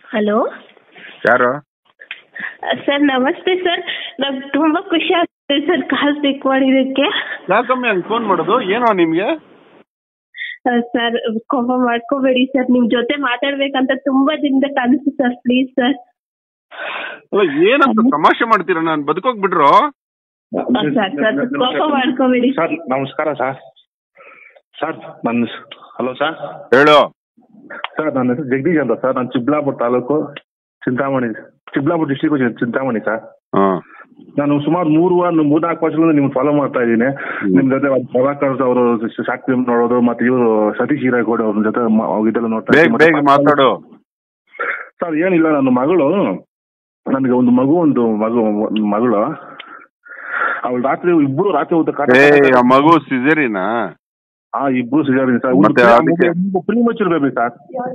Hello ಯಾರು sir ನಮಸ್ತೆ sir ನಂಗೆ ತುಂಬಾ ಖುಷಿ ಆಗ್ತಿದೆ ಸರ್ ಕಾಲ್ ಪಿಕ್ ಮಾಡಿದ್ದಕ್ಕೆ ಯಾಕಮ್ಮಿ ಹಂಗೆ ಫೋನ್ ಮಾಡೋದು ಏನೋ ನಿಮ್ಗೆ ಸರ್ ಕೋಪ ಮಾಡ್ಕೋಬೇಡಿ ಸರ್ ನಿಮ್ ಜೊತೆ ಮಾತಾಡ್ಬೇಕಂತ ತುಂಬಾ ದಿನದ ಕನಸು ಸರ್ ಪ್ಲೀಸ್ ಸರ್ ಅಲ್ಲ ಏನಂತ ತಮಾಷೆ ಮಾಡ್ತೀರಾ ನಾನು ಬದುಕೋಗ್ ಬಿಡ್ರು ಸರ್ ಸರ್ ಕೋಪ ಮಾಡ್ಕೋಬೇಡಿ ಸರ್ ನಮಸ್ಕಾರ ಸರ್ ಸರ್ ನನ್ನ ಹಲೋ ಸರ್ ಹೇಳು ಸರ್ ನನ್ನ ಹೆಸರು ಜಗದೀಶ್ ಅಂತ ಸರ್ ನಾನು ಚಿಕ್ಕಬಳ್ಳಾಪುರ ತಾಲೂಕು ಚಿಂತಾಮಣಿ ಚಿಕ್ಕಬಳ್ಳಾಪುರ ಡಿಸ್ಟಿಕ್ ಚಿಂತಾಮಣಿ ಸರ್ ಹಾ ನಾನು ಸುಮಾರು ಮೂರು ವಾರ ಮೂರ್ನಾಲ್ಕು ವರ್ಷಗಳಿಂದ ನಿಮ್ಗೆ ಫಾಲೋ ಮಾಡ್ತಾ ಇದ್ದೀನಿ ನಿಮ್ ಜೊತೆ ಪ್ರಭಾಕರ್ ಅವರು ಶಾಕ್ತಿ ನೋಡೋದು ಮತ್ತೆ ಇವರು ಸತೀಶ್ ಹಿರೇಗೌಡ ಅವ್ರ ಜೊತೆ ಮ- ಇದೆಲ್ಲ ನೋಡ್ತಾ ಬೇಗ ಇದ್ದೀನಿ. ಬೇಗ ಮತ್ತೆ ಮಾತಾಡು ಸರ್ ಏನಿಲ್ಲ ನನ್ನ ಮಗಳು ನನಗೆ ಒಂದು ಮಗು ಒಂದು ಮಗು ಒಂದು ಮಗಳು ಅವಳು ರಾತ್ರಿ ಇಬ್ರು ರಾತ್ರಿ ಹೊತ್ತು ಕಾಟ ಏ ಆ ಮಗು ಸಿಜರಿನಾ ಆ ಇಬ್ರು ಸಿಜಾರಿನ್ ಸರ್ ಮತ್ತೆ ಅದಕ್ಕೆ- ಪ್ರೀಮಚೂರ್ ಬೇಬಿ ಸರ್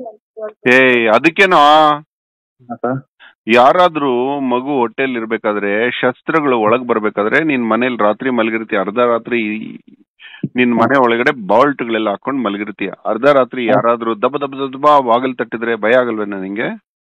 ಏ ಅದಕ್ಕೇನೋ ಹಾ, ಸರ್ ಯಾರಾದ್ರೂ ಮಗು ಹೊಟ್ಟೆಲ್ ಇರ್ಬೇಕಾದ್ರೆ ಶಸ್ತ್ರಗಳು ಒಳಗ್ ಬರ್ಬೇಕಾದ್ರೆ ನಿನ್ ಮನೇಲಿ ರಾತ್ರಿ ಮಲಗಿರ್ತೀಯ ಅರ್ಧ ರಾತ್ರಿ ನಿನ್ ಮನೆ ಒಳಗಡೆ ಬಾಲ್ಟ್ ಗಳೆಲ್ಲ ಹಾಕೊಂಡ್ ಮಲಗಿರ್ತೀಯ ಅರ್ಧ ರಾತ್ರಿ ಯಾರಾದ್ರೂ ದಬ ದಬ ದಬ ಬಾಗಿಲ್ ತಟ್ಟಿದ್ರೆ ಭಯ ಆಗಲ್ವೇನ ನಿಂಗೆ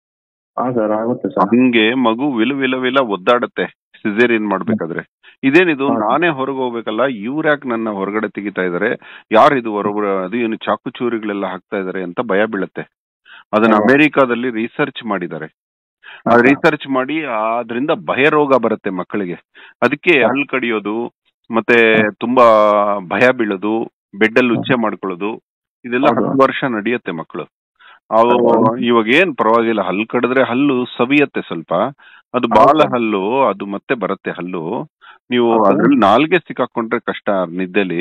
ಹಾ ಸರ್ ಆಗುತ್ತೆ ಸರ್ ಹಂಗೆ ಮಗು ವಿಲ ವಿಲ ವಿಲ ಒದ್ದಾಡತ್ತೆ ಸಿಸೇರಿಯನ್ ಮಾಡ್ಬೇಕಾದ್ರೆ ಇದೇನಿದು ಹಾ. ನಾನೇ ಹೊರಗೆ ಹೋಗ್ಬೇಕಲ್ಲ ಇವ್ರ್ಯಾಕ್ ನನ್ನ ಹೊರಗಡೆ ತೆಗಿತಾ ಇದಾರೆ ಯಾರಿದು ಹೊರಗಡೆ ಅದು ಏನು ಚಾಕು ಚೂರಿಗಳೆಲ್ಲ ಹಾಕ್ತಾ ಇದಾರೆ ಅಂತ ಭಯ ಬೀಳತ್ತೆ ಅದನ್ನ ಹಾ. ಅಮೆರಿಕಾದಲ್ಲಿ ರಿಸರ್ಚ್ ಮಾಡಿದ್ದಾರೆ ಆ ಹಾ. ರಿಸರ್ಚ್ ಮಾಡಿ ಅದರಿಂದ ಭಯ ರೋಗ ಬರುತ್ತೆ ಮಕ್ಕಳಿಗೆ ಅದಕ್ಕೆ ಹಾ. ಹಲ್ ಕಡಿಯೋದು ಮತ್ತೆ ತುಂಬಾ ಭಯ ಬೀಳೋದು ಬೆಡ್ ಅಲ್ಲಿ ಉಚ್ಚೆ ಮಾಡ್ಕೊಳ್ಳೋದು ಇದೆಲ್ಲ ಹೌದು. ಹತ್ತು ವರ್ಷ ನಡೆಯುತ್ತೆ ಮಕ್ಕಳು ಅವು ಹೌದು. ಇವಾಗ ಏನ್ ಪರವಾಗಿಲ್ಲ ಹಲ್ಲು ಕಡಿದ್ರೆ ಹಲ್ಲು ಸವಿಯತ್ತೆ ಸ್ವಲ್ಪ ಅದು ಹೌದು. ಬಾಲ ಹಲ್ಲು ಅದು ಮತ್ತೆ ಬರುತ್ತೆ ಹಲ್ಲು ನೀವು ಹೌದು. ಅದ್ರಲ್ಲಿ ನಾಲ್ಗೆ ಸಿಕ್ಕಾಕೊಂಡ್ರೆ ಕಷ್ಟ ನಿದ್ದೆಲಿ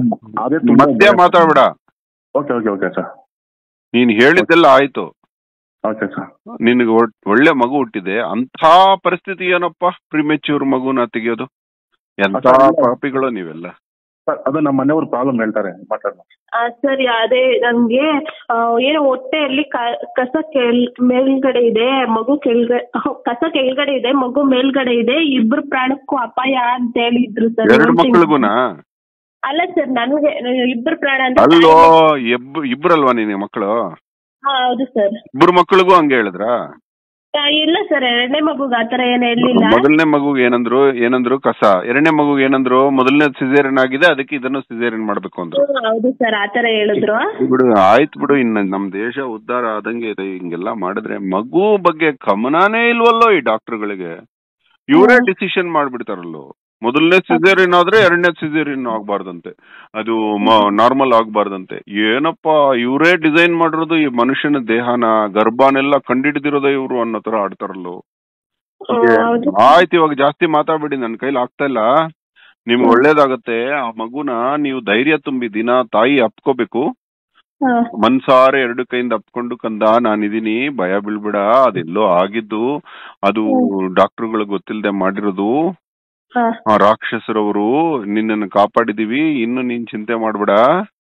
ಅದೇ ತುಂಬಾ ಮತ್ತೆ ಮಾತಾಡ್ಬೇಡ ಓಕೆ ಓಕೆ ಓಕೆ ಸರ್ ನೀನ್ ಹೇಳಿದ್ದೆಲ್ಲ ಆಯ್ತು ಓಕೆ ಸರ್ ನಿನಗೆ ಒಳ್ಳೆ ಮಗು ಹುಟ್ಟಿದೆ ಅಂತ ಪರಿಸ್ಥಿತಿ ಏನಪ್ಪ ಪ್ರಿಮೆಚ್ಯೂರ್ ಮಗುನ ತೆಗಿಯೋದು ಎಂತ ಸರ್, ಇಲ್ಲ. ಪಾಪಿಗಳು ನೀವೆಲ್ಲ ಸರ್ ಅದು ನಮ್ಮ ಮನೆಯವ್ರ ಪ್ರಾಬ್ಲಮ್ ಹೇಳ್ತಾರೆ ಮಾತಾಡೋಣ ಸರ್ ಅದೇ ನನ್ಗೆ ಆ, ಏನೋ ಹೊಟ್ಟೆಯಲ್ಲಿ ಕ- ಕಸ ಕೆಳ್ ಮೇಲ್ಗಡೆ ಇದೆ ಮಗು ಕೆಳಗಡೆ ಕಸ ಕೆಳಗಡೆ ಇದೆ ಮಗು ಮೇಲ್ಗಡೆ ಇದೆ ಇಬ್ರು ಪ್ರಾಣಕ್ಕೂ ಅಪಾಯ ಅಂತ ಹೇಳಿದ್ರು ಸರ್ ಎರಡು ಮಕ್ಳಿಗುನಾ ಅಲ್ಲ ಸರ್ ನನ್ಗೆ ಇಬ್ರು ಪ್ರಾಣ ಅಂತ ಅಲ್ಲೋ ಎಬ್ ಇಬ್ರಲ್ವಾ ನೀನು ಮಕ್ಕಳು ಹಾ, ಹೌದು ಸರ್ ಇಬ್ರು ಮಕ್ಳಿಗೂ ಹಂಗೆ ಹೇಳಿದ್ರಾ ಆ, ಇಲ್ಲ ಸರ್ ಎರಡನೇ ಮಗುಗೆ ಆತರ ಏನು ಹೇಳಿಲ್ಲ ಮೊದಲನೇ ಮಗುಗೆ ಏನಂದ್ರು ಏನಂದ್ರು ಕಸ ಎರಡನೇ ಮಗುಗೆ ಏನಂದ್ರು ಮೊದಲನೇ ಸಿಸೇರಿಯನ್ ಆಗಿದೆ ಅದಕ್ಕೆ ಇದನ್ನು ಸಿಸೇರಿಯನ್ ಮಾಡ್ಬೇಕು ಅಂದ್ರು ಹ್ಮ್, ಹೌದು ಸರ್ ಆತರ ಹೇಳಿದ್ರು ಬಿಡು ಆಯ್ತು ಬಿಡು ಇನ್ನ ನಮ್ ದೇಶ ಉದ್ಧಾರ ಆದಂಗೆ ಇದೆ ಹಿಂಗೆಲ್ಲ ಮಾಡಿದ್ರೆ ಮಗು ಬಗ್ಗೆ ಗಮನನೇ ಇಲ್ವಲ್ಲೋ ಈ ಡಾಕ್ಟರ್ಗಳಿಗೆ ಇವರೇ ಡಿಸಿಷನ್ ಮಾಡ್ಬಿಡ್ತಾರಲ್ಲೋ ಮೊದಲನೇ ಸಿಸೇರಿಯನ್ ಆದ್ರೆ ಎರಡನೇ ಸಿಸೇರಿಯನ್ ಆಗ್ಬಾರ್ದಂತೆ ಅದು ನಾರ್ಮಲ್ ಆಗ್ಬಾರ್ದಂತೆ ಏನಪ್ಪ ಇವರೇ ಡಿಸೈನ್ ಮಾಡಿರೋದು ಈ ಮನುಷ್ಯನ ದೇಹನ ಗರ್ಭನೆಲ್ಲ ಕಂಡಿಡ್ದಿರೋದೇ ಇವ್ರು ಅನ್ನೋ ತರ ಆಡ್ತಾರಲ್ಲೋ ಹ್ಮ್, ಹೌದು ಆಯ್ತು ಇವಾಗ ಜಾಸ್ತಿ ಮಾತಾಡ್ಬೇಡಿ ನನ್ ಕೈಲಿ ಆಗ್ತಾ ಇಲ್ಲ ನಿಮ್ಗೆ ಒಳ್ಳೇದಾಗತ್ತೆ ಆ ಮಗುನ ನೀವು ಧೈರ್ಯ ತುಂಬಿ ದಿನ ತಾಯಿ ಅಪ್ಕೋಬೇಕು ಹಾ, ಮನ್ಸಾರೆ ಎರಡು ಕೈಯಿಂದ ಅಪ್ಕೊಂಡು ಕಂದ ನಾನಿದೀನಿ ಭಯ ಬೀಳ್ಬೇಡ ಅದೆಲ್ಲೋ ಆಗಿದ್ದು ಅದು ಡಾಕ್ಟರ್ಗಳು ಗೊತ್ತಿಲ್ಲದೆ ಮಾಡಿರೋದು ಹಾ, ಆ ರಾಕ್ಷಸರವರು ನಿನ್ನನ್ನು ಕಾಪಾಡಿದೀವಿ ಇನ್ನು ನೀನ್ ಚಿಂತೆ ಮಾಡ್ಬೇಡ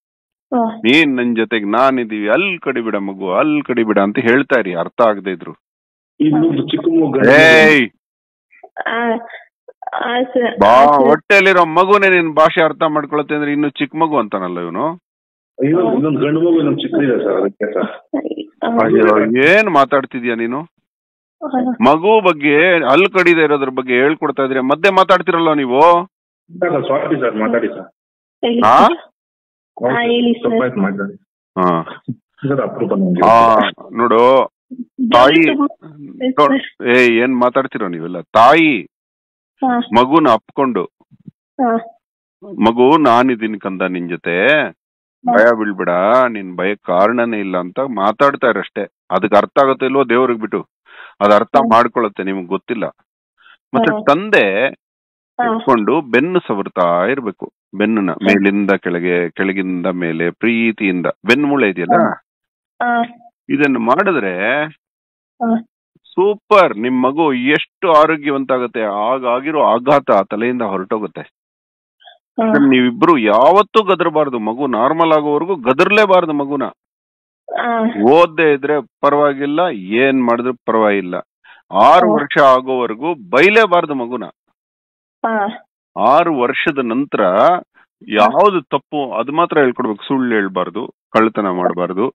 ಹಾ. ನೀನ್ ನನ್ ಜೊತೆಗ್ ನಾನಿದೀವಿ ಅಲ್ಲಿ ಕಡಿಬಿಡ ಮಗು ಅಲ್ಲಿ ಕಡಿಬಿಡ ಅಂತ ಹೇಳ್ತಾ ಇರಿ ಅರ್ಥ ಆಗದೆ ಇದ್ರು ಇನ್ನೊಂದು ಚಿಕ್ಕ ಮಗು ಏಯ್ ಆ, ಆ, ಸರ್. ಬಾ ಆ, ಸರ್. ಹೊಟ್ಟೆಲಿರೋ ಮಗುನೇ ನಿನ್ ಭಾಷೆ ಅರ್ಥ ಮಾಡ್ಕೊಳತ್ತೆ ಅಂದ್ರೆ ಇನ್ನು ಚಿಕ್ಕ ಮಗು ಅಂತಾನಲ್ಲ ಇವನು ಇನ್ನೊಂದು ಇನ್ನೊಂದು ಗಂಡು ಮಗು ಇನ್ನೊಂದು ಚಿಕ್ಕದಿದೆ ಸರ್ ಅದಕ್ಕೆ ಸರ್ ಅಯ್ಯೋ ಏನ್ ಮಾತಾಡ್ತಿದ್ಯಾ ನೀನು ಹಾ, ಮಗು ಬಗ್ಗೆ ಹಲ್ಲು ಕಡಿದೆ ಇರೋದ್ರ ಬಗ್ಗೆ ಹೇಳ್ಕೊಡ್ತಾ ಇದ್ರೆ ಮಧ್ಯೆ ಮಾತಾಡ್ತಿರಲ್ಲ ನೀವು ಸಾರಿ ಸರ್ ಮಾತಾಡಿ ಸರ್ ಹೇಳಿ ಆ? ಸರ್. ಹಾ, ಹೇಳಿ ಸರ್. ತಪ್ಪಾಯ್ತು ಮಾತಾಡಿ ಹಾ ಸರ್ ಅಪರೂಪ ನಮ್ಗೆ. ಆ, ನೋಡು ತಾಯಿ ತುಂಬ- ನೋಡ್, ಏ ಏನ್ ಮಾತಾಡ್ತಿರೋ ನೀವೆಲ್ಲ ತಾಯಿ ಹಾ, ಮಗುನ ಅಪ್ಕೊಂಡು ಹಾ, ಮಗು ನಾನಿದ್ದೀನಿ ಕಂದ ನಿನ್ ಜೊತೆ ಭಯ ಬೀಳ್ಬೇಡ ನಿನ್ ಭಯ ಕಾರಣನೇ ಇಲ್ಲ ಅಂತ ಮಾತಾಡ್ತಾ ಇರಷ್ಟೇ ಅದಕ್ಕೆ ಅರ್ಥ ಆಗುತ್ತೆ ಇಲ್ವೋ ದೇವ್ರಿಗೆ ಬಿಟ್ಟು ಅದ್ ಅರ್ಥ ಹ್ಮ್. ಮಾಡ್ಕೊಳತ್ತೆ ನಿಮ್ಗೆ ಗೊತ್ತಿಲ್ಲ ಮತ್ತೆ ಹ್ಮ್. ತಂದೆ ಹಾ, ಇಟ್ಕೊಂಡು ಬೆನ್ನು ಸವರ್ತಾ ಇರ್ಬೇಕು ಬೆನ್ನನ್ನ ಮೇಲಿಂದ ಕೆಳಗೆ ಕೆಳಗಿಂದ ಮೇಲೆ ಪ್ರೀತಿಯಿಂದ ಬೆನ್ಮೂಳೆ ಇದೆಯಲ್ಲ ಹಾ, ಇದನ್ನ ಮಾಡಿದ್ರೆ ಹಾ. ಸೂಪರ್ ನಿಮ್ ಮಗು ಎಷ್ಟು ಆರೋಗ್ಯವಂತ ಆಗುತ್ತೆ ಆಗ ಆಗಿರೋ ಆಘಾತ ತಲೆಯಿಂದ ಹೊರಟೋಗುತ್ತೆ ಹಾ, ನೀವಿಬ್ರು ಯಾವತ್ತೂ ಗದರಬಾರ್ದು ಮಗು ನಾರ್ಮಲ್ ಆಗೋವರೆಗೂ ಗದರ್ಲೇಬಾರ್ದು ಮಗುನ ಹಾ, ಓದ್ದೇ ಇದ್ರೆ ಪರವಾಗಿಲ್ಲ ಏನ್ ಮಾಡಿದ್ರು ಪರವಾಗಿಲ್ಲ ಆರು ಹಾ. ವರ್ಷ ಆಗೋವರೆಗೂ ಬೈಲೇಬಾರ್ದು ಮಗುನ ಹಾ, ಆರು ವರ್ಷದ ನಂತರ ಯಾವ್ದು ತಪ್ಪು ಅದು ಮಾತ್ರ ಹೇಳ್ಕೊಡ್ಬೇಕು ಸುಳ್ಳು ಹೇಳ್ಬಾರ್ದು ಕಳ್ಳತನ ಮಾಡಬಾರ್ದು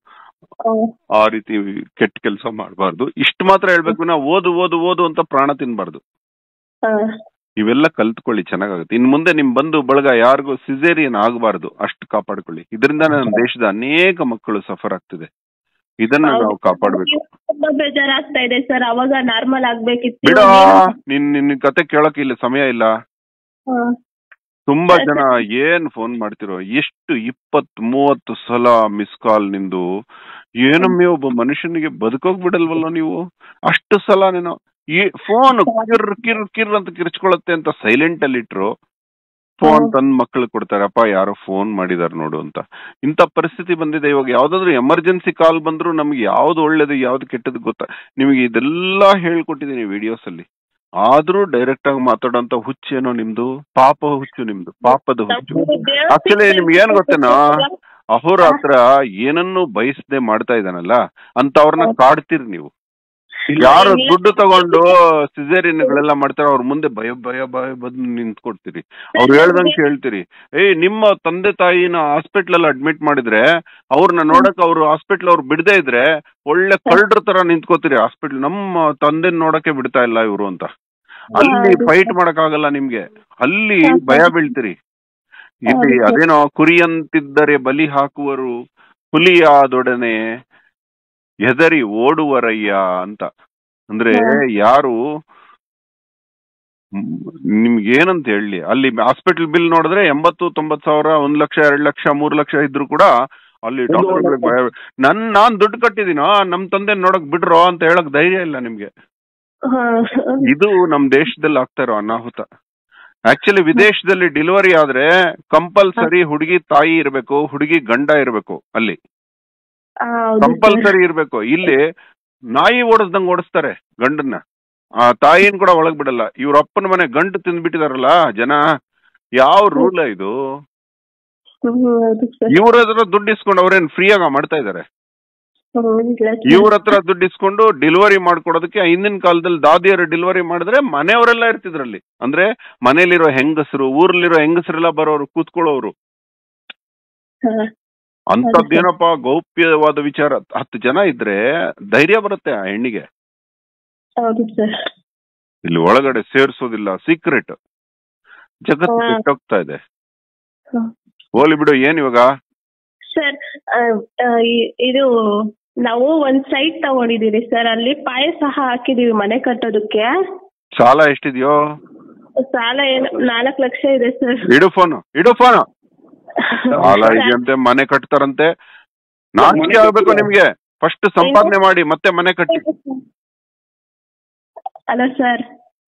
ಆ ರೀತಿ ಕೆಟ್ಟ ಕೆಲಸ ಮಾಡಬಾರ್ದು ಇಷ್ಟು ಮಾತ್ರ ಹೇಳ್ಬೇಕು ನಾ ಓದು ಓದು ಓದು ಅಂತ ಪ್ರಾಣ ತಿನ್ಬಾರ್ದು ಇವೆಲ್ಲ ಕಲ್ತ್ಕೊಳ್ಳಿ ಚೆನ್ನಾಗಾಗುತ್ತೆ ಇನ್ ಮುಂದೆ ನಿಮ್ ಬಂಧು ಬಳಗ ಯಾರಿಗೂ ಸಿಸೇರಿಯನ್ ಆಗಬಾರ್ದು ಅಷ್ಟು ಕಾಪಾಡ್ಕೊಳ್ಳಿ ಇದರಿಂದ ನಮ್ಮ ದೇಶದ ಅನೇಕ ಮಕ್ಕಳು ಸಫರ್ ಆಗ್ತಿದೆ ಇದನ್ನ ನಾವು ಕಾಪಾಡ್ಬೇಕು ತುಂಬಾ ಬೇಜಾರಾಗ್ತಾ ಇದೆ ಸರ್ ಅವಾಗ ನಾರ್ಮಲ್ ಆಗ್ಬೇಕಿತ್ತು ಬಿಡ ನಿನ್ ನಿನ್ ಕತೆ ಕೇಳಕ್ ಇಲ್ಲಿ ಸಮಯ ಇಲ್ಲ ಹಾ. ತುಂಬಾ ಜನ ಏನ್ ಫೋನ್ ಮಾಡ್ತಿರೋ ಎಷ್ಟು ಇಪ್ಪತ್ ಮೂವತ್ತು ಸಲ ಮಿಸ್ ಕಾಲ್ ನಿಂದು ಏನಮ್ಮೆ ಒಬ್ಬ ಮನುಷ್ಯನಿಗೆ ಬದುಕೋಕ್ ಬಿಡಲ್ವಲ್ಲ ನೀವು ಅಷ್ಟು ಸಲ ನೀನು ಈ ಫೋನ್ ಕಿರ್ ಕಿರ್ ಕಿರ್ ಅಂತ ಕಿರ್ಚ್ಕೊಳತ್ತೆ ಅಂತ ಸೈಲೆಂಟ್ ಅಲ್ಲಿ ಇಟ್ರು ಫೋನ್ ತಂದ್ ಮಕ್ಳು ಕೊಡ್ತಾರೆ ಅಪ್ಪ ಯಾರೋ ಫೋನ್ ಮಾಡಿದಾರೆ ನೋಡು ಅಂತ ಇಂಥ ಪರಿಸ್ಥಿತಿ ಬಂದಿದೆ ಇವಾಗ ಯಾವ್ದಾದ್ರು ಎಮರ್ಜೆನ್ಸಿ ಕಾಲ್ ಬಂದ್ರು ನಮ್ಗೆ ಯಾವ್ದು ಒಳ್ಳೇದು ಯಾವ್ದು ಕೆಟ್ಟದ್ದು ಗೊತ್ತಾ ನಿಮಗೆ ಇದೆಲ್ಲ ಹೇಳ್ಕೊಟ್ಟಿದೀನಿ ವಿಡಿಯೋಸ್ ಅಲ್ಲಿ ಆದ್ರೂ ಡೈರೆಕ್ಟ್ ಆಗಿ ಮಾತಾಡೋಂತ ಹುಚ್ಚೇನೋ ನಿಮ್ದು ಪಾಪ ಹುಚ್ಚು ನಿಮ್ದು ಪಾಪದ ಹುಚ್ಚು ಆಕ್ಚುಲಿ ನಿಮ್ಗೆ ಏನ್ ಗೊತ್ತೇನೋ ಅಹೋರಾತ್ರ ಏನನ್ನು ಬಯಸದೆ ಮಾಡ್ತಾ ಇದ್ದಾನಲ್ಲ ಅಂತ ಅವ್ರನ್ನ ಕಾಡ್ತೀರಿ ನೀವು ಯಾರು ದುಡ್ಡು ತಗೊಂಡು ಸಿಸೇರಿಯನ್ಗಳೆಲ್ಲ ಮಾಡ್ತಾರೋ ಅವ್ರ ಮುಂದೆ ಭಯ ಭಯ ಭಯ ಬಂದು ನಿಂತ್ಕೊಡ್ತೀರಿ ಅವ್ರು ಹೇಳ್ದಂಗೆ ಕೇಳ್ತೀರಿ ಏಯ್ ನಿಮ್ಮ ತಂದೆ ತಾಯಿನ ಹಾಸ್ಪಿಟ್ಲ್ ಅಲ್ಲಿ ಅಡ್ಮಿಟ್ ಮಾಡಿದ್ರೆ ಅವ್ರನ್ನ ನೋಡಕ್ ಅವ್ರು ಹಾಸ್ಪಿಟ್ಲ್ ಅವ್ರು ಬಿಡದೇ ಇದ್ರೆ ಒಳ್ಳೆ ಕಳ್ಳರ ತರ ನಿಂತ್ಕೋತೀರಿ ಹಾಸ್ಪಿಟ್ಲ್ ನಮ್ಮ ತಂದೆ ನೋಡಕ್ಕೆ ಬಿಡ್ತಾ ಇಲ್ಲ ಇವ್ರು ಅಂತ ಅಲ್ಲಿ ಫೈಟ್ ಮಾಡಕ್ ಆಗಲ್ಲ ನಿಮ್ಗೆ ಅಲ್ಲಿ ಭಯ ಬೀಳ್ತೀರಿ ಇಲ್ಲಿ ಅದೇನೋ ಕುರಿಯಂತಿದ್ದರೆ ಬಲಿ ಹಾಕುವರು ಹುಲಿಯಾದೊಡನೆ ಹೆದರಿ ಓಡುವರಯ್ಯ ಅಂತ ಅಂದ್ರೆ ಯಾರು ನಿಮ್ಗೆ ಏನಂತ ಹೇಳಿ ಅಲ್ಲಿ ಹಾಸ್ಪಿಟಲ್ ಬಿಲ್ ನೋಡಿದ್ರೆ ಎಂಬತ್ತು ತೊಂಬತ್ ಸಾವಿರ ಒಂದ್ ಲಕ್ಷ ಎರಡ್ ಲಕ್ಷ ಮೂರ್ ಲಕ್ಷ ಇದ್ರು ಕೂಡ ಅಲ್ಲಿ ಡಾಕ್ಟರ್ ಭಯ ನನ್ ನಾನ್ ದುಡ್ಡು ಕಟ್ಟಿದೀನೋ ನಮ್ ತಂದೆ ನೋಡಕ್ ಬಿಡ್ರೋ ಅಂತ ಹೇಳಕ್ ಧೈರ್ಯ ಇಲ್ಲ ನಿಮ್ಗೆ ಇದು ನಮ್ ದೇಶದಲ್ಲಿ ಆಗ್ತಾ ಇರೋ ಅನಾಹುತ ಆಕ್ಚುಲಿ ವಿದೇಶದಲ್ಲಿ ಡೆಲಿವರಿ ಆದ್ರೆ ಕಂಪಲ್ಸರಿ ಹುಡುಗಿ ತಾಯಿ ಇರ್ಬೇಕು ಹುಡುಗಿ ಗಂಡ ಇರ್ಬೇಕು ಅಲ್ಲಿ ಕಂಪಲ್ಸರಿ ಇರ್ಬೇಕು ಇಲ್ಲಿ ನಾಯಿ ಓಡಿಸ್ದಂಗ್ ಓಡಿಸ್ತಾರೆ ಗಂಡನ್ನ ಆ ತಾಯಿನ್ ಕೂಡ ಒಳಗ್ ಬಿಡಲ್ಲ ಇವ್ರ ಅಪ್ಪನ ಮನೆ ಗಂಡು ತಿಂದ್ಬಿಟ್ಟಿದಾರಲ್ಲ ಜನ ಯಾವ ರೂಲ್ ಇದು ಇವ್ರ ಹತ್ರ ದುಡ್ಡು ಇಸ್ಕೊಂಡು ಅವ್ರೇನ್ ಫ್ರೀ ಆಗ ಮಾಡ್ತಾ ಇದಾರೆ ಇವ್ರ ಹತ್ರ ದುಡ್ಡು ಇಸ್ಕೊಂಡು ಡೆಲಿವರಿ ಮಾಡ್ಕೊಡೋದಕ್ಕೆ ಹಿಂದಿನ ಕಾಲದಲ್ಲಿ ದಾದಿಯರು ಡೆಲಿವರಿ ಮಾಡಿದ್ರೆ ಮನೆಯವರೆಲ್ಲ ಇರ್ತಿದ್ರಲ್ಲಿ ಅಂದ್ರೆ ಮನೇಲಿರೋ ಹೆಂಗಸರು ಊರಲ್ಲಿರೋ ಹೆಂಗಸರೆಲ್ಲ ಬರೋರು ಕೂತ್ಕೊಳ್ಳೋರು ಅಂತದ್ದೇನಪ್ಪ ಗೌಪ್ಯವಾದ ವಿಚಾರ ಹತ್ತು ಜನ ಇದ್ರೆ ಧೈರ್ಯ ಬರುತ್ತೆ ಆ ಹೆಣ್ಣಿಗೆ ಇಲ್ಲಿ ಒಳಗಡೆ ಸೇರ್ಸೋದಿಲ್ಲ ಸೀಕ್ರೆಟ್ ಜಗತ್ತು ಕೆಟ್ಟೋಗ್ತಾ ಇದೆ ಹೋಲಿ ಬಿಡು ಏನ್ ಇವಾಗ ಸರ್ ಇದು ನಾವು ಒಂದ್ ಸೈಟ್ ತಗೊಂಡಿದೀವಿ ಸರ್ ಅಲ್ಲಿ ಪಾಯ ಸಹ ಹಾಕಿದೀವಿ ಮನೆ ಕಟ್ಟೋದಕ್ಕೆ ಸಾಲ ಎಷ್ಟಿದ್ಯೋ ಸಾಲ ಏನು ನಾಲ್ಕು ಲಕ್ಷ ಇದೆ ಸರ್ ಇಡು ಫೋನು ಇಡು ಫೋನು ಸಾಲ ಇದೆಯಂತೆ ಮನೆ ಕಟ್ತಾರಂತೆ ನಾಚಿಕೆ ಆಗ್ಬೇಕು ನಿಮ್ಗೆ ಫಸ್ಟ್ ಸಂಪಾದನೆ ಮಾಡಿ ಮತ್ತೆ ಮನೆ ಕಟ್ಟಿ ಅಲ್ಲ ಸರ್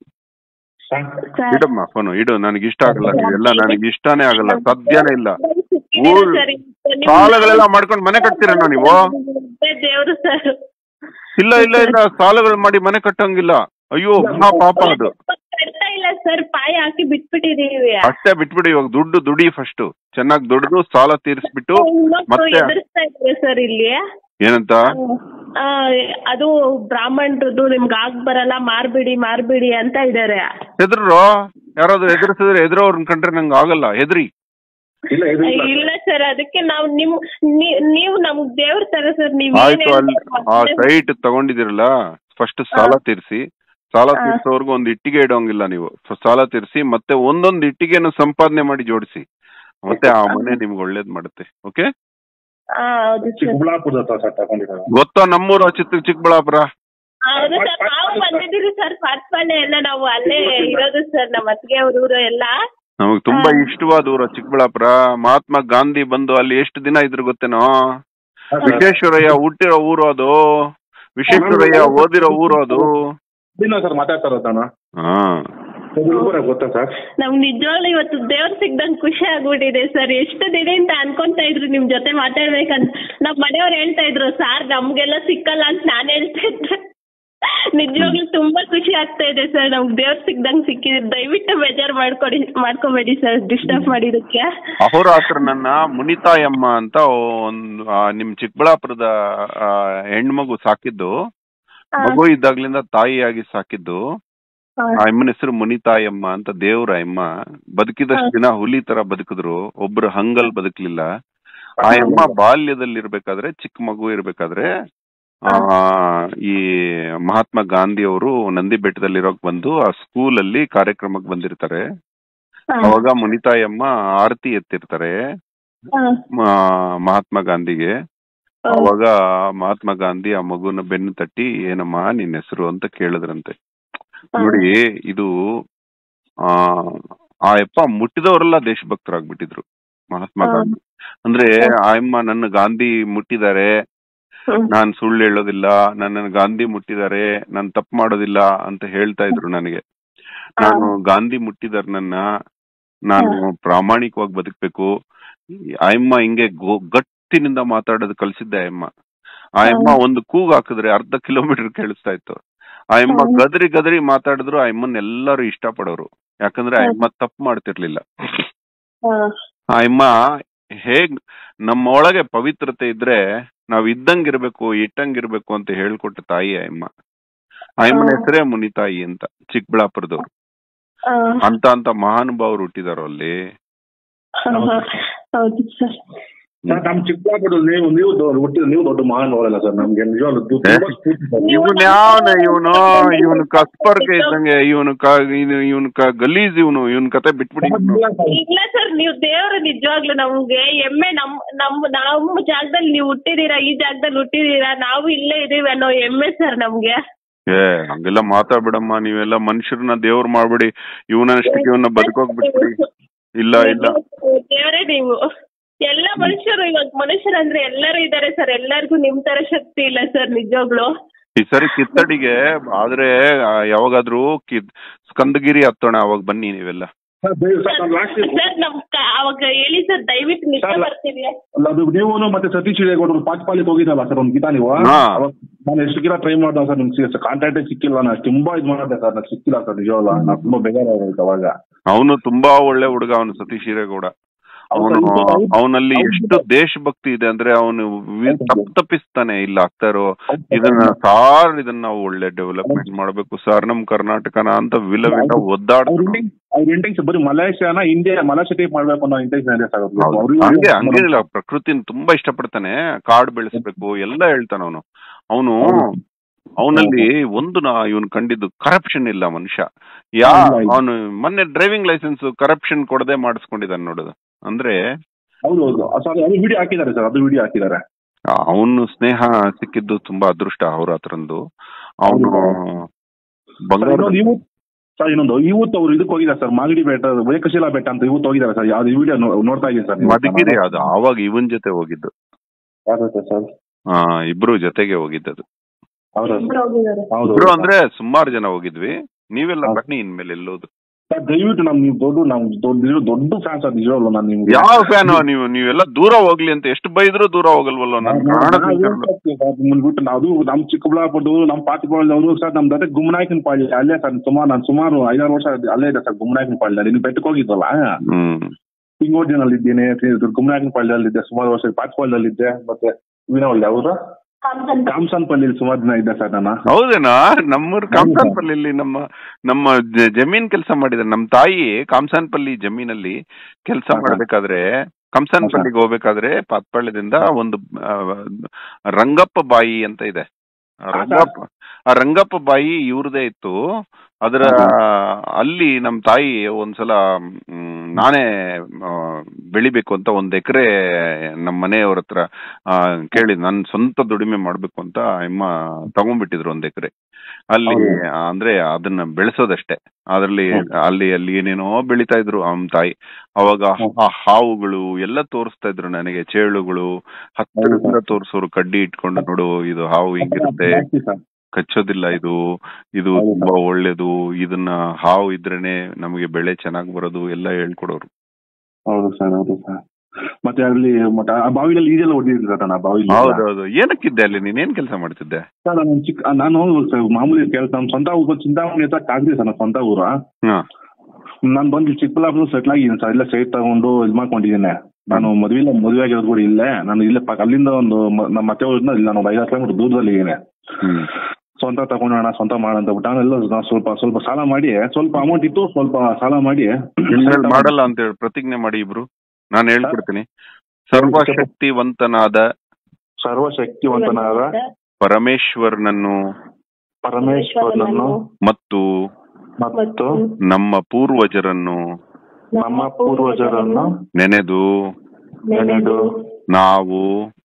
ಇಡಮ್ಮ ಫೋನು ಇಡು ನನಗೆ ಇಷ್ಟ ಆಗಲ್ಲ ನೀವೆಲ್ಲ ನನಗೆ ಇಷ್ಟನೇ ಆಗಲ್ಲ ಸಾಧ್ಯನೇ ಇಲ್ಲ ಊರ್ ಸಾಲಗಳೆಲ್ಲ ಮಾಡ್ಕೊಂಡು ಮನೆ ಕಟ್ತೀರೇನೋ ನೀವು ದೇವ್ರು ಸರ್ ಇಲ್ಲ ಇಲ್ಲ ಇಲ್ಲ ಸಾಲಗಳು ಮಾಡಿ ಮನೆ ಕಟ್ಟಂಗಿಲ್ಲ ಅಯ್ಯೋ ಮಹಾ ಪಾಪ ಅದು ಕಟ್ತಾ ಇಲ್ಲ ಸರ್ ಪಾಯ ಹಾಕಿ ಬಿಟ್ಬಿಟ್ಟಿದೀವಿ ಅಷ್ಟೇ ಬಿಟ್ಬಿಡಿ ಇವಾಗ ದುಡ್ಡು ದುಡಿ ಫಸ್ಟ್ ಚೆನ್ನಾಗಿ ದುಡ್ದು ಸಾಲ ತೀರಿಸ್ಬಿಟ್ಟು ಮತ್ತೆ ಎದುರಿಸ್ತಾ ಇದ್ದಾರೆ ಸರ್ ಇಲ್ಲಿ ಏನಂತ ಆ, ಅದು ಬ್ರಾಹ್ಮಣರದ್ದು ನಿಮ್ಗೆ ಆಗ್ ಬರಲ್ಲ ಮಾರ್ಬಿಡಿ ಮಾರ್ಬಿಡಿ ಅಂತ ಇದಾರೆ ಹೆದ್ರೋ ಯಾರಾದ್ರೂ ಎದುರಿಸಿದ್ರೆ ಎದುರವ್ರನ್ನ ಕಂಡ್ರೆ ನಂಗೆ ಆಗಲ್ಲ ಹೆದ್ರಿ ಇಲ್ಲ ಇದು ಇಲ್ಲ. ಇಲ್ಲ ಸರ್ ಅದಕ್ಕೆ ನಾವು ನಿಮ್ ನೀ- ನೀವು ನಮ್ಗ್ ದೇವ್ರ ತರ ಸರ್ ನೀವ್ ಏನ್ ಆಯ್ತು ಅಲ್ಲಿ ಆ ಹೇಳ್ತೀರ ಸೈಟ್ ತಗೊಂಡಿದಿರಲ್ಲ ಫಸ್ಟ್ ಸಾಲ ತೀರಿಸಿ ಸಾಲ ಹಾ. ತೀರ್ಸೋರ್ಗು ಒಂದು ಇಟ್ಟಿಗೆ ಇಡೋಂಗಿಲ್ಲ ನೀವು So, ಸಾಲ ತೀರಿಸಿ ಮತ್ತೆ ಒಂದೊಂದು ಇಟ್ಟಿಗೆನ ಸಂಪಾದನೆ ಮಾಡಿ ಜೋಡಿಸಿ ಮತ್ತೆ ಆ ಮನೆ ನಿಮ್ಗೆ ಒಳ್ಳೇದ್ ಮಾಡುತ್ತೆ ಓಕೆ ಆ, ಹೌದು ಸರ್ ಚಿಕ್ಕಬಳ್ಳಾಪುರದ ಹತ್ರ ಸರ್ ತಗೊಂಡಿದ್ದಾರೆ ಗೊತ್ತಾ ನಮ್ಮೂರ ಚಿತ್ರ ಚಿಕ್ಕಬಳ್ಳಾಪುರ ಹೌದು ಸರ್ ನಾವು ಬಂದಿದ್ದೀವಿ ಸರ್ ಪಾಟ್ಪಾಳೆ ಎಲ್ಲ ನಾವು ಅಲ್ಲೇ ಇರೋದು ಸರ್ ನಮ್ಮ ಅತ್ತಿಗೆ ಅವ್ರ ಊರು ಎಲ್ಲ ನಮಗ್ ತುಂಬಾ ಹಾ. ಇಷ್ಟವಾದ ಊರ ಚಿಕ್ಕಬಳ್ಳಾಪುರ ಮಹಾತ್ಮ ಗಾಂಧಿ ಬಂದು ಅಲ್ಲಿ ಎಷ್ಟು ದಿನ ಇದ್ರು ಗೊತ್ತೇನೋ ಹಾ, ಸರ್. ವಿಶ್ವೇಶ್ವರಯ್ಯ ಹುಟ್ಟಿರೋ ಊರು ಅದು ವಿಶ್ವೇಶ್ವರಯ್ಯ ಓದಿರೋ ಊರು ಅದು ಇಲ್ಲ ಸರ್ ಮಾತಾಡ್ತಾ ಇರೋದು ನಾನು ಹಾ ಗುಲ್ಬರ್ಗ ಗೊತ್ತಾ ಸರ್ ನಮ್ಗ್ ನಿಜವಾಗ್ಲೂ ಇವತ್ತು ದೇವ್ರ ಸಿಗ್ದಂಗ್ ಖುಷಿ ಆಗ್ಬಿಟ್ಟಿದೆ ಸರ್ ಎಷ್ಟು ದಿನದಿಂದ ಅನ್ಕೊಂತ ಇದ್ರು ನಿಮ್ ಜೊತೆ ಮಾತಾಡ್ಬೇಕಂತ ನಮ್ ಮನೆಯವ್ರು ಹೇಳ್ತಾ ಇದ್ರು ಸಾರ್ ನಮ್ಗೆಲ್ಲ ಸಿಕ್ಕಲ್ಲ ಅಂತ ನಾನ್ ಹೇಳ್ತಾ ಇದ್ದೆ ನಿಜವಾಗ್ಲೂ ತುಂಬಾ ಖುಷಿ ಆಗ್ತಾ ಇದೆ ಸರ್ ನಮ್ಗ್ ದೇವ್ರ ಸಿಗ್ದಂಗ್ ಸಿಕ್ಕಿದೆ ದಯವಿಟ್ಟು ಬೇಜಾರ್ ಮಾಡ್ಕೊಡಿ ಮಾಡ್ಕೋಬೇಡಿ ಸರ್ ಡಿಸ್ಟರ್ಬ್ ಮಾಡಿದಕ್ಕೆ ಅಹೋರಾತ್ರ ನನ್ನ ಮುನಿತಾಯಮ್ಮ ಅಂತ ಒಂದು ಆ, ನಿಮ್ ಚಿಕ್ಕಬಳ್ಳಾಪುರದ ಆ, ಹೆಣ್ಮಗು ಸಾಕಿದ್ದು ಆ, ಮಗು ಇದ್ದಾಗ್ಲಿಂದ ತಾಯಿಯಾಗಿ ಸಾಕಿದ್ದು ಆ, ಆ ಅಮ್ಮನ ಹೆಸರು ಮುನಿತಾಯಮ್ಮ ಅಂತ ದೇವ್ರ ಅಮ್ಮ ಬದುಕಿದಷ್ಟು ದಿನ ಹುಲಿ ತರ ಬದುಕಿದ್ರು ಒಬ್ರು ಹಂಗಲ್ ಬದುಕ್ಲಿಲ್ಲ ಆ ಅಮ್ಮ ಬಾಲ್ಯದಲ್ಲಿ ಇರ್ಬೇಕಾದ್ರೆ ಚಿಕ್ಕ ಮಗು ಇರ್ಬೇಕಾದ್ರೆ ಆ ಈ ಮಹಾತ್ಮ ಗಾಂಧಿ ಅವರು ನಂದಿ ಬೆಟ್ಟದಲ್ಲಿರೋಕ್ ಬಂದು ಆ ಸ್ಕೂಲ್ ಅಲ್ಲಿ ಕಾರ್ಯಕ್ರಮಕ್ಕೆ ಬಂದಿರ್ತಾರೆ ಹಾ. ಅವಾಗ ಮುನಿತಾಯಮ್ಮ ಆರತಿ ಎತ್ತಿರ್ತಾರೆ ಹಾ. ಮ- ಮಹಾತ್ಮ ಗಾಂಧಿಗೆ ಹಾ. ಅವಾಗ ಮಹಾತ್ಮ ಗಾಂಧಿ ಆ ಮಗುನ ಬೆನ್ನು ತಟ್ಟಿ ಏನಮ್ಮ ನಿನ್ ಹೆಸರು ಅಂತ ಕೇಳಿದ್ರಂತೆ ನೋಡಿ ಇದು ಆ ಆ ಯಪ್ಪ ಮುಟ್ಟಿದವರೆಲ್ಲ ದೇಶಭಕ್ತರಾಗ್ಬಿಟ್ಟಿದ್ರು ಮಹಾತ್ಮ ಹಾ. ಗಾಂಧಿ ಅಂದ್ರೆ ಆ ಅಮ್ಮ ನನ್ನ ಗಾಂಧಿ ಮುಟ್ಟಿದ್ದಾರೆ ಹ್ಮ್. ನಾನ್ ಸುಳ್ಳು ಹೇಳೋದಿಲ್ಲ ನನ್ನ ಗಾಂಧಿ ಮುಟ್ಟಿದ್ದಾರೆ ನಾನ್ ತಪ್ಪು ಮಾಡೋದಿಲ್ಲ ಅಂತ ಹೇಳ್ತಾ ಇದ್ರು ನನಗೆ ನಾನು ಗಾಂಧಿ ಮುಟ್ಟಿದಾರ ನನ್ನ ನಾನು ಪ್ರಾಮಾಣಿಕವಾಗಿ ಬದುಕ್ಬೇಕು ಆಯಮ್ಮ ಹಿಂಗೆ ಗೋ- ಗಟ್ಟಿನಿಂದ ಮಾತಾಡೋದು ಕಲ್ಸಿದ್ದೆ ಆಯಮ್ಮ ಆಯಮ್ಮ ಒಂದು ಕೂಗ್ ಹಾಕಿದ್ರೆ ಅರ್ಧ ಕಿಲೋಮೀಟರ್ ಕೇಳಿಸ್ತಾ ಇತ್ತು ಆಯಮ್ಮ ಹ್ಮ್. ಗದರಿ ಗದರಿ ಮಾತಾಡಿದ್ರು ಆಯಮ್ಮನ್ ಎಲ್ಲರೂ ಇಷ್ಟ ಪಡೋರು ಯಾಕಂದ್ರೆ ಆಯಮ್ಮ ತಪ್ಪು ಮಾಡ್ತಿರ್ಲಿಲ್ಲ ಹಾ. ಆಯಮ್ಮ ಹೇಗ್ ನಮ್ಮ ಒಳಗೆ ಪವಿತ್ರತೆ ಇದ್ರೆ ನಾವ್ ಇದ್ದಂಗಿರ್ಬೇಕು ಇಟ್ಟಂಗಿರ್ಬೇಕು ಅಂತ ಹೇಳ್ಕೊಟ್ಟ ತಾಯಿ ಆಯಮ್ಮ ಆಯಮ್ಮನ ಹಾ. ಹೆಸರೇ ಮುನಿತಾಯಿ ಅಂತ ಚಿಕ್ಕಬಳ್ಳಾಪುರದವ್ರು ಹಾ. ಅಂತ ಅಂತ ಮಹಾನುಭಾವರು ಹುಟ್ಟಿದಾರೋ ಅಲ್ಲಿ ಹಾ. ಹೌದು ಸರ್ ಸರ್ ನಮ್ ಚಿಕ್ಕಬಳ್ಳಾಪುರದಲ್ಲಿ ನೀವು ನೀವು ದೊ- ಹುಟ್ಟಿದ ನೀವು ದೊಡ್ಡ ಮಹಾನ್ ಅವರಲ್ಲ ಸರ್ ನಮ್ಗೆ ನಿಜವಾಗ್ಲೂ ದು- ತುಂಬಾ ಸ್ಫೂರ್ತಿ ಸರ್. ಇವನ್ ಯಾವನ ಇವನು ಇವನು ಕಸ್ಪರ್ಕ ಇದ್ದಂಗೆ ಇವನು ಇವನು ಗಲೀಜ್ ಇವನು ಇವನ್ ಕತೆ ಬಿಟ್ಬಿಡಿ ಇವ್ನು. ಇಲ್ಲ ಸರ್ ನೀವು ದೇವ್ರು ನಿಜವಾಗ್ಲು ನಮ್ಗೆ ಎಮ್ಮೆ ನಮ್ ನಮ್ ನಮ್ಮ ಜಾಗದಲ್ಲಿ ನೀವು ಹುಟ್ಟಿದೀರಾ ಈ ಜಾಗದಲ್ಲಿ ಹುಟ್ಟಿದೀರಾ ನಾವು ಇಲ್ಲೇ ಇದೀವಿ ಅನ್ನೋ ಎಮ್ಮೆ ಸರ್ ನಮ್ಗೆ ಏ ಹಂಗೆಲ್ಲ ಮಾತಾಡ್ಬಿಡಮ್ಮ ನೀವೆಲ್ಲ ಮನುಷ್ಯರನ್ನ ದೇವ್ರು ಮಾಡ್ಬಿಡಿ ಇವನಷ್ಟಕ್ಕೆ ಇವನ್ನ ಬದುಕೋಕ್ ಬಿಟ್ಬಿಡಿ ಇಲ್ಲ ಇಲ್ಲ ದೇವರೇ ನೀವು ಎಲ್ಲ ಮನುಷ್ಯರು ಇವಾಗ ಮನುಷ್ಯರಂದ್ರೆ ಎಲ್ಲರೂ ಇದಾರೆ ಸರ್ ಎಲ್ಲರಿಗೂ ನಿಮ್ ತರ ಶಕ್ತಿ ಇಲ್ಲ ಸರ್ ನಿಜವಾಗ್ಲು ಈ ಸರಿ ಕಿತ್ತಡಿಗೆ ಆದ್ರೆ ಆ, ಯಾವಾಗಾದ್ರೂ ಕಿ- ಸ್ಕಂದಗಿರಿ ಹತ್ತೋಣ ಅವಾಗ ಬನ್ನಿ ನೀವೆಲ್ಲ ಸರ್, ದಯ- ಸರ್, ನಾನು last year- ಸರ್ ನಮ್ ಕ- ಅವಾಗ ಹೇಳಿ ಸರ್ ದಯವಿಟ್ಟು ನಿಜ ಸರ್, ಬರ್ತೀವಿ ಅಲ್ಲ, ಅದು ನೀವು ಮತ್ತೆ ಸತೀಶ್ ಹಿರೇಗೌಡರು ಪಾಟ್ಪಾಲಿಗೆ ಹೋಗಿದ್ದಲ್ಲ ಸರ್ ಒಂದು ಗೀತ ನೀವು ಹಾ. ಅವಾಗ ನಾನು ಎಷ್ಟು ಗಿಡ ಟ್ರೈ ಮಾಡ್ದೆ ಸರ್ ನಿಮ್ಗೆ ಕಾಂಟ್ಯಾಕ್ಟೇ ಸಿಕ್ಕಿಲ್ಲ ನಾನು ತುಂಬಾ ಇದು ಮಾಡಿದೆ ಸರ್ ನಾನು ಸಿಕ್ಕಿಲ್ಲ ಸರ್ ನಿಜವಲ್ಲ ನಾನು ತುಂಬಾ ಬೇಜಾರಾಗೋಯ್ತು ಅವಾಗ ಅವನು ತುಂಬಾ ಒಳ್ಳೆ ಹುಡುಗ ಅವನು ಸತೀಶ್ ಹಿರೇಗೌಡ ಅವನು ಅವನಲ್ಲಿ ಎಷ್ಟು ದೇಶಭಕ್ತಿ ಇದೆ ಅಂದ್ರೆ ಅವನು ತಪ್ಪು ತಪ್ಪಿಸ್ತಾನೆ ಇಲ್ಲ ಆಗ್ತಾ ಇರೋ ಇದನ್ನ ಸಾರ್ ಇದನ್ನ ನಾವು ಒಳ್ಳೆ ಡೆವಲಪ್ಮೆಂಟ್ ಮಾಡ್ಬೇಕು ಸರ್ ನಮ್ ಕರ್ನಾಟಕನ ಅಂತ ವಿಲ ವಿಲ ಅವ್ರ ಒದ್ದಾಡ್ತಾರೆ ಇಂಟೆನ್ಸ್ ಅವ್ರ ಇಂಟೆನ್ಸ್ ಬರೀ ಮಲೇಷ್ಯಾನ ಇಂಡಿಯಾ ಮಲೇಷ್ಯಾ ಟೈಪ್ ಮಾಡ್ಬೇಕು ಅನ್ನೋ ಇಂಟೆನ್ಷನ್ ಇದೆ ಸರ್ ಅವ್ರಿಗೆ. ಹೌದು. ಅವ್ರಿಗೆ- ಹಂಗೆ ಹಂಗೇನಿಲ್ಲ ಪ್ರಕೃತಿನ ತುಂಬಾ ಇಷ್ಟಪಡ್ತಾನೆ ಕಾಡು ಬೆಳೆಸ್ಬೇಕು ಎಲ್ಲ ಹೇಳ್ತಾನ ಅವನು ಅವನು ಅವನಲ್ಲಿ ಒಂದು ನಾ ಇವನ್ ಕಂಡಿದ್ದು ಕರಪ್ಷನ್ ಇಲ್ಲ ಮನುಷ್ಯ ಯಾ ಇಲ್ಲ, ಇಲ್ಲ. ಅವನು ಮೊನ್ನೆ ಡ್ರೈವಿಂಗ್ ಲೈಸೆನ್ಸ್ ಕರಪ್ಷನ್ ಕೊಡದೆ ಮಾಡಿಸ್ಕೊಂಡಿದ್ದಾನೆ ನೋಡುದು ಅಂದ್ರೆ ಹೌದು ಹೌದು ಸಾರಿ ಅದು ವಿಡಿಯೋ ಹಾಕಿದ್ದಾರೆ ಸರ್ ಅದು ವಿಡಿಯೋ ಹಾಕಿದ್ದಾರೆ ಅವನು ಸ್ನೇಹ ಸಿಕ್ಕಿದ್ದು ತುಂಬಾ ಅದೃಷ್ಟ ಅವ್ರ ಹತ್ರಂದು ಅವನು ಸರ್, ಬಂಗಾರ ಇನ್ನೊಂದು ಇವತ್ತು ಸರ್ ಇನ್ನೊಂದು ಇವತ್ತು ಅವ್ರು ಇದಕ್ಕೆ ಹೋಗಿದ್ದಾರೆ ಸರ್ ಮಾಗಡಿ ಬೆಟ್ಟ ವೇಕಶಿಲಾ ಬೆಟ್ಟ ಅಂತ ಇವತ್ತು ಹೋಗಿದ್ದಾರೆ ಸರ್ ಯಾವ್ದು ವಿಡಿಯೋ ನೋಡ್ತಾ ಇದ್ದೀನಿ ಸರ್ ಮಧುಗಿರಿ ಅದು ಆವಾಗ ಇವನ್ ಜೊತೆ ಹೋಗಿದ್ದು ಯಾವ್ದು ಸರ್ ಆ ಇಬ್ರು ಜೊತೆಗೆ ಹೋಗಿದ್ದದು ಹೌದಾ ಇಬ್ರು ಹೋಗಿದ್ದಾರೆ ಹೌದು ಇಬ್ರು ಅಂದ್ರೆ ಸುಮಾರು ಜನ ಹೋಗಿದ್ವಿ ನೀವೆಲ್ಲ ಹೌದು. ಬನ್ನಿ ಇನ್ಮೇಲೆ ಎಲ್ಲೋದು ಸರ್ ದಯವಿಟ್ಟು ನಮ್ ನೀವು ದೊಡ್ಡ ನಮ್ ದೊಡ್ಡ ದೊಡ್ಡ ಫ್ಯಾನ್ ಸರ್ ನಿಜವಾಗ್ಲು ನಾನು ನಿಮ್ಗೆ ಯಾವ ಫ್ಯಾನ್ ನೀವು ನೀವೆಲ್ಲ ದೂರ ಹೋಗ್ಲಿ ಅಂತ ಎಷ್ಟು ಬೈದ್ರು ದೂರ ಹೋಗಲ್ವಲ್ಲ ನನ್ ಕನ್ನಡ picture ಲು. ಬಿಟ್ಟು ನಾವು ನಮ್ ಚಿಕ್ಕಬಳ್ಳಾಪುರದವರು ನಮ್ ಪಾತಿಪಾಳ್ಯದವರು ಸರ್ ನಮ್ ಜೊತೆ ಗುಮ್ನಾಯಕನ ಪಾಳ್ಯ ಅಲ್ಲೇ ಸರ್ ಸುಮಾರು ನಾನು ಸುಮಾರು ಐದಾರು ವರ್ಷ ಅಲ್ಲೇ ಇದೆ ಸರ್ ಗುಮ್ನಾಯಕನ ಪಾಳ್ಯ ನೀವು ಬೆಟ್ಟಕ್ಕೆ ಹೋಗಿದ್ದಲ್ಲ ಹ್ಮ್ ಹಿಂಗೋಡಿನಲ್ಲಿ ಇದ್ದೀನಿ ಗುಮ್ನಾಯಕನ ಪಾಳ್ಯದಲ್ಲಿದ್ದೆ ಸುಮಾರು ವರ್ಷ ಪಾತಿಪಾಳ್ಯದಲ್ಲಿದ್ದೆ ಮತ್ತೆ ವಿನೋಳ್ಳಿ ಅವರು ಕಾಮಸನ್ಪಲ್ಲಿ ಸುಮಾರು ದಿನ ಇದ್ದೆ ಸರ್ ನಾನು ಹೌದೇನಾ ನಮ್ಮೂರ್ ಕಾಮಸಾನ್ಪಲ್ಲಿ ನಮ್ಮ ನಮ್ಮ ಜ- ಜಮೀನ್ ಕೆಲಸ ಮಾಡಿದ್ದಾರೆ ನಮ್ಮ ತಾಯಿ ಕಾಮಸಾನ್ಪಲ್ಲಿ ಜಮೀನಲ್ಲಿ ಕೆಲಸ ಹಾ, ಹಾ. ಮಾಡ್ಬೇಕಾದ್ರೆ ಕಂಸಾನ್ಪಲ್ಲಿಗೆ ಹೋಗ್ಬೇಕಾದ್ರೆ ಪಾತ್ಪಾಳ್ಯದಿಂದ ಒಂದು ಆ, ರಂಗಪ್ಪ ಬಾಯಿ ಅಂತ ಇದೆ ಆ ಹಾ, ರಂಗಪ್ಪ ಆ ರಂಗಪ್ಪ ಬಾಯಿ ಇವ್ರದೇ ಇತ್ತು ಅದರ ಅಲ್ಲಿ ನಮ್ಮ ತಾಯಿ ಒಂದ್ಸಲ ಮ್, ನಾನೇ ಆ, ಬೆಳಿಬೇಕು ಅಂತ ಒಂದ್ ಎಕರೆ ನಮ್ಮ ಮನೆಯವ್ರ ಹತ್ರ ಆ, ಕೇಳಿ ನನ್ ಸ್ವಂತ ದುಡಿಮೆ ಮಾಡ್ಬೇಕು ಅಂತ ಅಮ್ಮ ತಗೊಂಡ್ಬಿಟ್ಟಿದ್ರು ಒಂದ್ ಎಕರೆ ಅಲ್ಲಿ ಹೌದು. ಆ, ಅಂದ್ರೆ ಅದನ್ನ ಬೆಳೆಸೋದಷ್ಟೇ ಅದ್ರಲ್ಲಿ ಹೌದು. ಅಲ್ಲಿ ಅಲ್ಲಿ ಏನೇನೋ ಬೆಳಿತಾ ಇದ್ರು ನಮ್ಮ ತಾಯಿ ಅವಾಗ ಹೌದು. ಆ ಹಾವುಗಳು ಎಲ್ಲ ತೋರಿಸ್ತಾ ಇದ್ರು ನನಗೆ ಚೇಳುಗಳು ಹತ್ತಿರದಿಂದ ತೋರಿಸೋರು ಕಡ್ಡಿ ಇಟ್ಕೊಂಡು ನೋಡು ಇದು ಹಾವು ಹಿಂಗಿರುತ್ತೆ ಜಾಸ್ತಿ ಸರ್ ಕಚ್ಚೋದಿಲ್ಲ ಇದು ಇದು ಹೌದು ಸರ್. ತುಂಬಾ ಒಳ್ಳೇದು ಇದನ್ನ ಹಾವು ಇದ್ರೇನೆ ನಮಗೆ ಬೆಳೆ ಚೆನ್ನಾಗ್ ಬರೋದು ಎಲ್ಲ ಹೇಳ್ಕೊಡೋರು ಹೌದು ಸರ್ ಹೌದು ಸರ್ ಮತ್ತೆ ಅಲ್ಲಿ ಮತ್ತೆ ಆ ಬಾವಿಯಲ್ಲಿ ಈಜೆಲ್ಲ ಹೊಡಿದ್ರು ಸರ್ ನಾನು ಆ ಬಾವಿಲಿ ಹೌದೌದು ಏನಕ್ಕಿದ್ದೆ ಅಲ್ಲಿ ನೀನ್ ಏನ್ ಕೆಲಸ ಮಾಡ್ತಿದ್ದೆ ಸರ್ ನಾನು ಚಿಕ್ಕ ನಾನು ಸರ್ ಮಾಮೂಲಿ ಕೆಲಸ ನಮ್ಮ ಸ್ವಂತ ಊರು ಚಿಂತಾಮಣಿ ಹತ್ರ ಕಾಗ್ರಿ ಸರ್ ನನ್ನ ಸ್ವಂತ ಊರು ಹಾ ನಾನು ಬಂದು ಚಿಕ್ಕಬಳ್ಳಾಪುರ ಸೆಟ್ಲ್ ಆಗಿದ್ದೀನಿ ಸರ್ ಇಲ್ಲೇ ಸೈಟ್ ತಗೊಂಡು ಇದು ಮಾಡ್ಕೊಂಡಿದ್ದೀನಿ ನಾನು ಮದುವೆ ಮದುವೆ ಆಗಿರೋದು ಕೂಡ ಇಲ್ಲೇ ನಾನು ಇಲ್ಲೇ ಪಕ್ಕ ಅಲ್ಲಿಂದ ಒಂದು ಮ- ನಮ್ಮ ಮತ್ತೆ ಊರಿಂದ ಇಲ್ಲ ನಾನು ಒಂದು ಐದಾರು ಕಿಲೋಮೀಟರ್ ದೂರದಲ್ಲಿ ಇದ್ದೀನಿ ಹ್ಮ್ ಸ್ವಂತ ತಗೊಂಡೋಣ ಸ್ವಂತ ಮಾಡೋಣ ಅಂತ ಬಿಟ್ಟು ನಾನೆಲ್ಲ ನಾನು ಸ್ವಲ್ಪ ಸ್ವಲ್ಪ ಸಾಲ ಮಾಡಿ ಸ್ವಲ್ಪ ಅಮೌಂಟ್ ಇತ್ತು ಸ್ವಲ್ಪ ಸಾಲ ಮಾಡಿ ಇನ್ಮೇಲೆ ಮಾಡಲ್ಲ ಅಂತ ಹೇಳಿ ಪ್ರತಿಜ್ಞೆ ಮಾಡಿ ಇಬ್ರು ನಾನು ಹೇಳ್ಕೊಡ್ತೀನಿ ಸರ್ವಶಕ್ತಿವಂತನಾದ ಸರ್ವಶಕ್ತಿವಂತನಾದ ಪರಮೇಶ್ವರನನ್ನು ಪರಮೇಶ್ವರನನ್ನು ಮತ್ತು ಮತ್ತು ನಮ್ಮ ಪೂರ್ವಜರನ್ನು ನಮ್ಮ ಪೂರ್ವಜರನ್ನು ನೆನೆದು ನೆನೆದು ನಾವು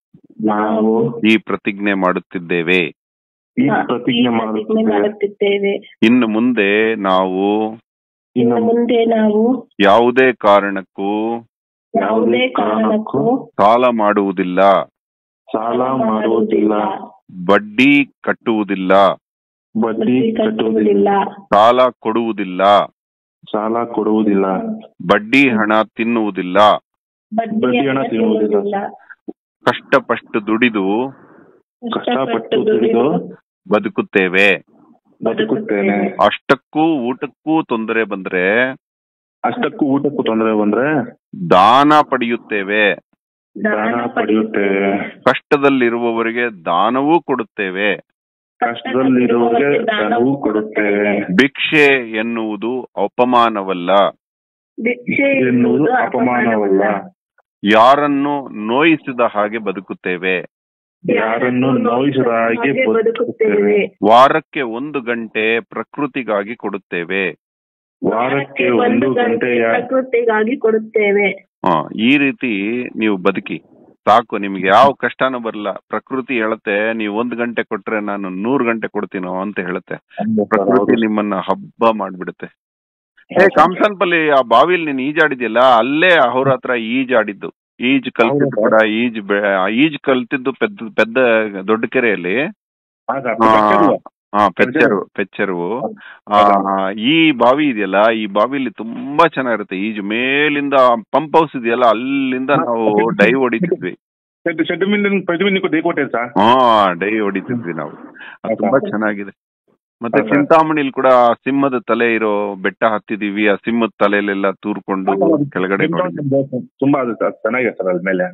ನಾವು ಈ ಪ್ರತಿಜ್ಞೆ ಮಾಡುತ್ತಿದ್ದೇವೆ ಈ ಈ ಪ್ರತಿಜ್ಞೆ ಪ್ರತಿಜ್ಞೆ ಮಾಡುತ್ತೇವೆ ಮಾಡುತ್ತಿದ್ದೇವೆ ಇನ್ನು ಮುಂದೆ ನಾವು ಇನ್ನು ಮುಂದೆ ನಾವು ಯಾವುದೇ ಕಾರಣಕ್ಕೂ ಯಾವುದೇ ಕಾರಣಕ್ಕೂ ಸಾಲ ಮಾಡುವುದಿಲ್ಲ ಸಾಲ ಮಾಡುವುದಿಲ್ಲ ಬಡ್ಡಿ ಕಟ್ಟುವುದಿಲ್ಲ ಬಡ್ಡಿ ಕಟ್ಟುವುದಿಲ್ಲ ಸಾಲ ಕೊಡುವುದಿಲ್ಲ ಸಾಲ ಕೊಡುವುದಿಲ್ಲ ಬಡ್ಡಿ ಹಣ ತಿನ್ನುವುದಿಲ್ಲ ಬಡ್ಡಿ ಹಣ ತಿನ್ನುವುದಿಲ್ಲ ಕಷ್ಟಪಟ್ಟು ದುಡಿದು ಕಷ್ಟಪಟ್ಟು ದುಡಿದು ಬದುಕುತ್ತೇವೆ ಬದುಕುತ್ತೇನೆ ಅಷ್ಟಕ್ಕೂ ಊಟಕ್ಕೂ ತೊಂದರೆ ಬಂದ್ರೆ ಅಷ್ಟಕ್ಕೂ ಊಟಕ್ಕೂ ತೊಂದರೆ ಬಂದ್ರೆ ದಾನ ಪಡೆಯುತ್ತೇವೆ ದಾನ ಪಡೆಯುತ್ತೇವೆ ಕಷ್ಟದಲ್ಲಿರುವವರಿಗೆ ದಾನವೂ ಕೊಡುತ್ತೇವೆ ಕಷ್ಟದಲ್ಲಿರುವವರಿಗೆ ದಾನವೂ ಕೊಡುತ್ತೇವೆ ಭಿಕ್ಷೆ ಎನ್ನುವುದು ಅಪಮಾನವಲ್ಲ ಭಿಕ್ಷೆ ಎನ್ನುವುದು ಅಪಮಾನವಲ್ಲ ಯಾರನ್ನು ನೋಯಿಸಿದ ಹಾಗೆ ಬದುಕುತ್ತೇವೆ ಯಾರನ್ನು ನೋಯಿಸದ ಹಾಗೆ ಬದುಕುತ್ತೇವೆ ವಾರಕ್ಕೆ ಒಂದು ಗಂಟೆ ಪ್ರಕೃತಿಗಾಗಿ ಕೊಡುತ್ತೇವೆ ವಾರಕ್ಕೆ ಒಂದು ಗಂಟೆಯ ಪ್ರಕೃತಿಗಾಗಿ ಕೊಡುತ್ತೇವೆ ಹ, ಈ ರೀತಿ ನೀವು ಬದುಕಿ ಸಾಕು ನಿಮ್ಗೆ ಯಾವ ಕಷ್ಟನೂ ಬರಲ್ಲ ಪ್ರಕೃತಿ ಹೇಳುತ್ತೆ ನೀವು ಒಂದ್ ಗಂಟೆ ಕೊಟ್ರೆ ನಾನು ನೂರ್ ಗಂಟೆ ಕೊಡ್ತೀನೋ ಅಂತ ಹೇಳುತ್ತೆ ಪ್ರಕೃತಿ ನಿಮ್ಮನ್ನ ಹಬ್ಬ ಮಾಡ್ಬಿಡುತ್ತೆ ಏ ಕಾಮ್ಸನ್ಪಲ್ಲಿ ಆ ಬಾವಿಲಿ ನೀನ್ ಈಜಾಡಿದ್ಯಲ್ಲ ಅಲ್ಲೇ ಅವ್ರ ಹತ್ರ ಈಜಾಡಿದ್ದು ಈಜ್ ಕಲ್ತಿದ್ದು ಕೂಡ ಈಜ್ ಬೆ- ಈಜ್ ಕಲ್ತಿದ್ದು ಪೆದ್ದ ಪೆದ್ದ ದೊಡ್ಡ ಕೆರೆಯಲ್ಲಿ ಹಾ ಸರ್, ಹಾ, ಬೆಟ್ಟದ್ದು. ಹಾ ಪೆಚ್ಚರು ಪೆಚ್ಚರು ಆ, ಈ ಬಾವಿ ಇದೆಯಲ್ಲ ಈ ಬಾವಿಲಿ ತುಂಬಾ ಚೆನ್ನಾಗಿರುತ್ತೆ ಈಜು ಮೇಲಿಂದ ಪಂಪ್ ಹೌಸ್ ಇದೆಯಲ್ಲ ಅಲ್ಲಿಂದ ನಾವು ಡೈ ಹೊಡಿತಿದ್ವಿ ಶೆಡ್ ಶೆಡ್ ಮೀನಿನ ಪ್ರತಿ ಮೀನಿಗೂ ಡೇ ಕೊಟ್ಟಿರಿ ಸರ್ ಹಾ ಡೈ ಹೊಡಿತಿದ್ವಿ ನಾವು ಅದು ತುಂಬಾ ಚೆನ್ನಾಗಿದೆ ಮತ್ತೆ ಹೌದಾ? ಚಿಂತಾಮಣಿಲಿ ಕೂಡ ಸಿಂಹದ ತಲೆ ಇರೋ ಬೆಟ್ಟ ಹತ್ತಿದೀವಿ ಆ ಸಿಂಹದ ತಲೆಯಲ್ಲೆಲ್ಲ ತೂರ್ಕೊಂಡು ಕೆಳಗಡೆ ನೋಡಿ ತುಂಬಾ ಅದು ಸರ್ ಚೆನ್ನಾಗಿದೆ ಸರ್ ಅದ್ರ ಮೇಲೆ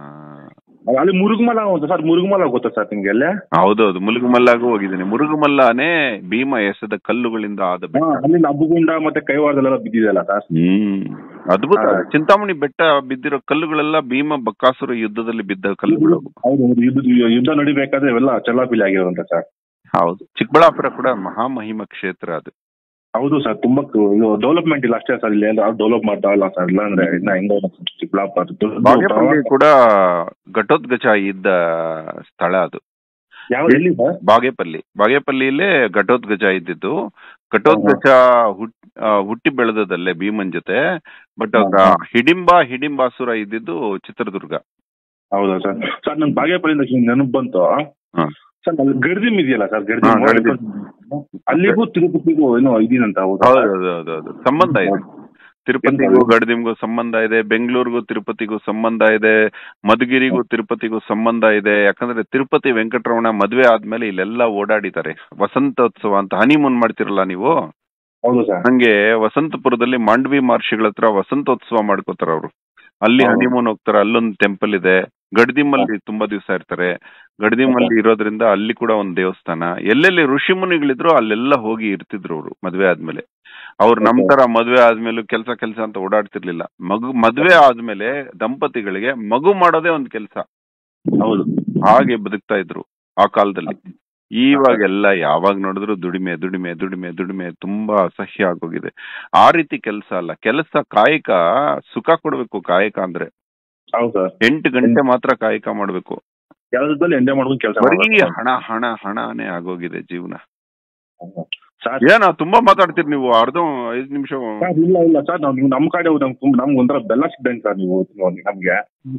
ಅಲ್ಲಿ ಮುರುಗಮಲ ಒಂದು ಸರ್ ಮುರುಗಮಲ ಗೊತ್ತಾ ಸರ್ ನಿಮ್ಗೆ ಅಲ್ಲೇ ಹೌದೌದು ಮುಳುಗುಮಲ್ಲಾಗೂ ಹೋಗಿದ್ದೀನಿ ಮುರುಗುಮಲ್ಲಾನೇ ಭೀಮ ಎಸೆದ ಕಲ್ಲುಗಳಿಂದ ಆದ ಬೆಟ್ಟ ಅಲ್ಲಿಂದ ಅಬ್ಬುಗುಂಡ ಮತ್ತೆ ಕೈವಾರದಲ್ಲೆಲ್ಲ ಬಿದ್ದಿದೆಯಲ್ಲ ಸರ್ ಹ್ಮ್ ಅದ್ಭುತ ಹಾ. ಚಿಂತಾಮಣಿ ಬೆಟ್ಟ ಬಿದ್ದಿರೋ ಕಲ್ಲುಗಳೆಲ್ಲ ಭೀಮ ಬಕ್ಕಾಸುರ ಯುದ್ಧದಲ್ಲಿ ಬಿದ್ದ ಕಲ್ಲುಗಳು ಹೌದು ಹೌದು ಯುದ್ಧ ಯುದ್ಧ ನಡಿಬೇಕಾದ್ರೆ ಇವೆಲ್ಲ ಚಲಾಪಿಲಿ ಆಗಿರುವಂತ ಸರ್ ಹೌದು ಚಿಕ್ಕಬಳ್ಳಾಪುರ ಕೂಡ ಮಹಾಮಹಿಮ ಕ್ಷೇತ್ರ ಅದು ಹೌದು ಸರ್ ತುಂಬಾ ಕು- ಇದು ಡೆವಲಪ್ಮೆಂಟ್ ಇಲ್ಲ ಅಷ್ಟೇ ಸರ್ ಇಲ್ಲಿ ಡೆವಲಪ್ ಮಾಡ್ತಾ ಇಲ್ಲ ಸರ್ ಇಲ್ಲ ಅಂದ್ರೆ ಇನ್ನ ಹೆಂಗೋ ಚಿಕ್ಕಬಳ್ಳಾಪುರ ದೊಡ್ಡ ಬಾಗೇಪಲ್ಲಿ ಪ್ರವಾಸ- ಕೂಡ ಘಟೋತ್ಕಚ ಇದ್ದ ಸ್ಥಳ ಅದು ಯಾವ ಎಲ್ಲಿ ಸರ್ ಬಾಗೇಪಲ್ಲಿ ಬಾಗೇಪಲ್ಲಿಯಲ್ಲೇ ಘಟೋತ್ಕಚ ಇದ್ದಿದ್ದು ಘಟೋತ್ಕಚ ಹುಟ್ ಆ, ಹುಟ್ಟಿ ಬೆಳೆದದಲ್ಲೇ ಭೀಮನ್ ಜೊತೆ ಬಟ್ ಹಾ, ಹಿಡಿಂಬ ಹಿಡಿಂಬಾಸುರ ಇದ್ದಿದ್ದು ಚಿತ್ರದುರ್ಗ ಹೌದಾ ಸರ್ ಸರ್ ನನ್ ಬಾಗೇಪಲ್ಲಿಂದ ನೆನಪು ಬಂತು ಹಾ. ಸರ್ ಅಲ್ಲಿ ಗಡ್ದಿಮ್ ಇದೆಯಲ್ಲ ಸರ್ ಹಾ, ಗಡ್ದಿಮ್. ಗಡ್ದಿಮ್ ಅಲ್ಲಿಗೂ ತಿರುಪತಿಗೂ ಏನೋ ಇದೀನಂತ ಹೌದಾ ಹೌದು ಹೌದು ಹೌದು ಹೌದು ಸಂಬಂಧ ಇದೆ ತಿರುಪತಿಗೂ ಗಡದಿಮ್ಗೂ ಸಂಬಂಧ ಇದೆ ಬೆಂಗಳೂರಿಗೂ ತಿರುಪತಿಗೂ ಸಂಬಂಧ ಇದೆ ಮಧುಗಿರಿಗೂ ತಿರುಪತಿಗೂ ಸಂಬಂಧ ಇದೆ ಯಾಕಂದ್ರೆ ತಿರುಪತಿ ವೆಂಕಟರಮಣ ಮದ್ವೆ ಆದ್ಮೇಲೆ ಇಲ್ಲೆಲ್ಲ ಓಡಾಡಿದ್ದಾರೆ ವಸಂತೋತ್ಸವ ಅಂತ ಹನಿಮೂನ್ ಮಾಡ್ತಿರಲ್ಲ ನೀವು ಹೌದು ಸರ್ ಹಂಗೆ ವಸಂತಪುರದಲ್ಲಿ ಮಾಂಡವಿ ಮಹರ್ಷಿಗಳ ಹತ್ರ ವಸಂತೋತ್ಸವ ಮಾಡ್ಕೋತಾರ ಅವರು ಅಲ್ಲಿ ಹೌದು. ಹನಿಮೂನ್ ಹೋಗ್ತಾರೆ ಅಲ್ಲೊಂದು ಟೆಂಪಲ್ ಇದೆ ಗಡ್ದಿಮಲ್ಲಿ ತುಂಬಾ ದಿವಸ ಇರ್ತಾರೆ ಗಡ್ದಿಮಲ್ಲಿ ಇರೋದ್ರಿಂದ ಅಲ್ಲಿ ಕೂಡ ಒಂದು ದೇವಸ್ಥಾನ ಎಲ್ಲೆಲ್ಲಿ ಋಷಿ ಮುನಿಗಳಿದ್ರು ಅಲ್ಲೆಲ್ಲ ಹೋಗಿ ಇರ್ತಿದ್ರು ಅವರು ಮದ್ವೆ ಆದ್ಮೇಲೆ ಅವ್ರು ನಮ್ ತರ ಮದ್ವೆ ಆದ್ಮೇಲೆ ಕೆಲ್ಸ ಕೆಲ್ಸ ಅಂತ ಓಡಾಡ್ತಿರ್ಲಿಲ್ಲ ಮಗು ಮದ್ವೆ ಆದ್ಮೇಲೆ ದಂಪತಿಗಳಿಗೆ ಮಗು ಮಾಡೋದೇ ಒಂದ್ ಕೆಲ್ಸ ಹೌದು ಹಾಗೆ ಬದುಕ್ತಾ ಇದ್ರು ಆ ಕಾಲದಲ್ಲಿ ಇವಾಗೆಲ್ಲ ಯಾವಾಗ ನೋಡಿದ್ರು ದುಡಿಮೆ ದುಡಿಮೆ ದುಡಿಮೆ ದುಡಿಮೆ ತುಂಬಾ ಅಸಹ್ಯ ಆಗೋಗಿದೆ ಆ ರೀತಿ ಕೆಲಸ ಅಲ್ಲ ಕೆಲಸ ಕಾಯಕ ಸುಖ ಕೊಡ್ಬೇಕು ಕಾಯಕ ಅಂದ್ರೆ ಹೌದು ಸರ್ ಎಂಟು ಗಂಟೆ ಮಾತ್ರ ಕಾಯಕ ಮಾಡ್ಬೇಕು ಕೆಲಸದಲ್ಲಿ ಎಂಜಾಯ್ ಮಾಡ್ಕೊಂಡು ಕೆಲಸ ಬರೀ ಹಣ ಹಣ ಹಣನೇ ಆಗೋಗಿದೆ ಜೀವನ ಸರ್ ಏನ ತುಂಬಾ ಮಾತಾಡ್ತೀರಿ ನೀವು ಅರ್ಧ ಐದ್ ನಿಮಿಷ ಸರ್ ಇಲ್ಲ ಇಲ್ಲ ಸರ್ ನಾವು ನೀವು ನಮ್ಮ ಕಡೆ ನಮ್ಗೆ ತುಂಬ ನಮ್ಗೆ ಒಂಥರ ಬೆಲ್ಲ ಸಿದ್ದಂಗೆ ಸರ್ ನೀವು ನೋಡಿ ನಮ್ಗೆ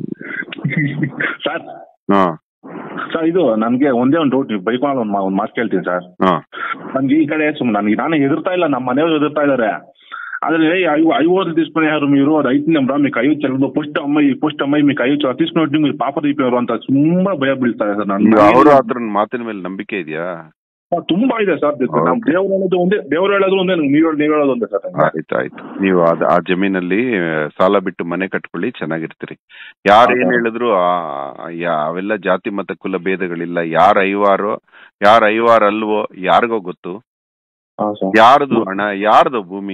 ಸರ್ ಹಾ ಸರ್ ಇದು ನನ್ಗೆ ಒಂದೇ ಒಂದು ಡೌಟ್ ನೀವು ಬೈಕೊಂಡು ಒಂದು ಒಂದು ಮಾತು ಕೇಳ್ತೀನಿ ಸರ್ ಹಾ ನನ್ಗೆ ಈ ಕಡೆ ಸುಮ್ಮನೆ ನನಗೆ ನಾನು ಎದುರ್ತಾ ಇಲ್ಲ ನಮ್ಮ ಮನೆಯವರು ಎದುರ್ತಾ ಇದ್ದಾರೆ ಆದ್ರೆ అవి ఐవోరు తీసుకునేవారు మీరు అది అయితుందేమ్రా మీకు అయ్యి చల్లదు ಫಸ್ಟ್ ಅಮ್ಮಾಯಿ ಫಸ್ಟ್ ಅಮ್ಮಾಯಿ మీకు ಅಯ್ಯೋ ಚ తీసుకున్నట్టు మీరు ಪಾಪ ದೀಪಿಯವರು ಅಂತ ತುಂಬಾ ಭಯ ಬೀಳ್ತಾರೆ ಸರ್ ಈಗ ನಾನು ಅವ್ರ ಹತ್ರ ಮಾತಿನ ಮೇಲೆ ನಂಬಿಕೆ ಇದೆಯಾ ಸರ್, ತುಂಬಾ ಇದೆ ಸರ್ ನಮ್ Okay. ದೇವ್ರು ಹೇಳೋದು ಒಂದೇ ದೇವ್ರು ಹೇಳೋದು ಒಂದೇ ನೀವ್ ಹೇಳೋದು ನೀವ್ ಹೇಳೋದು ಒಂದೇ ಸರ್ ನಂಗೆ. ಆಯ್ತು ಆಯ್ತು ನೀವು ಅದ್ ಆ ಜಮೀನಲ್ಲಿ ಆ, ಸಾಲ ಬಿಟ್ಟು ಮನೆ ಕಟ್ಕೊಳ್ಳಿ ಚೆನ್ನಾಗಿರ್ತೀರಿ ಯಾರು ಏನ್ ಹೌದಾ? ಹೇಳಿದ್ರು ಆ, ಯಾ- ಅವೆಲ್ಲ ಜಾತಿ ಮತ ಕುಲ ಭೇದಗಳಿಲ್ಲ ಯಾರ ಐವಾರೋ ಯಾರ ಐವಾರ ಅಲ್ವೋ ಯಾರಿಗೋ ಗೊತ್ತು ಹೌದು ಸರ್ ಯಾರ್ದು ಹಣ ಯಾರ್ದು ಭೂಮಿ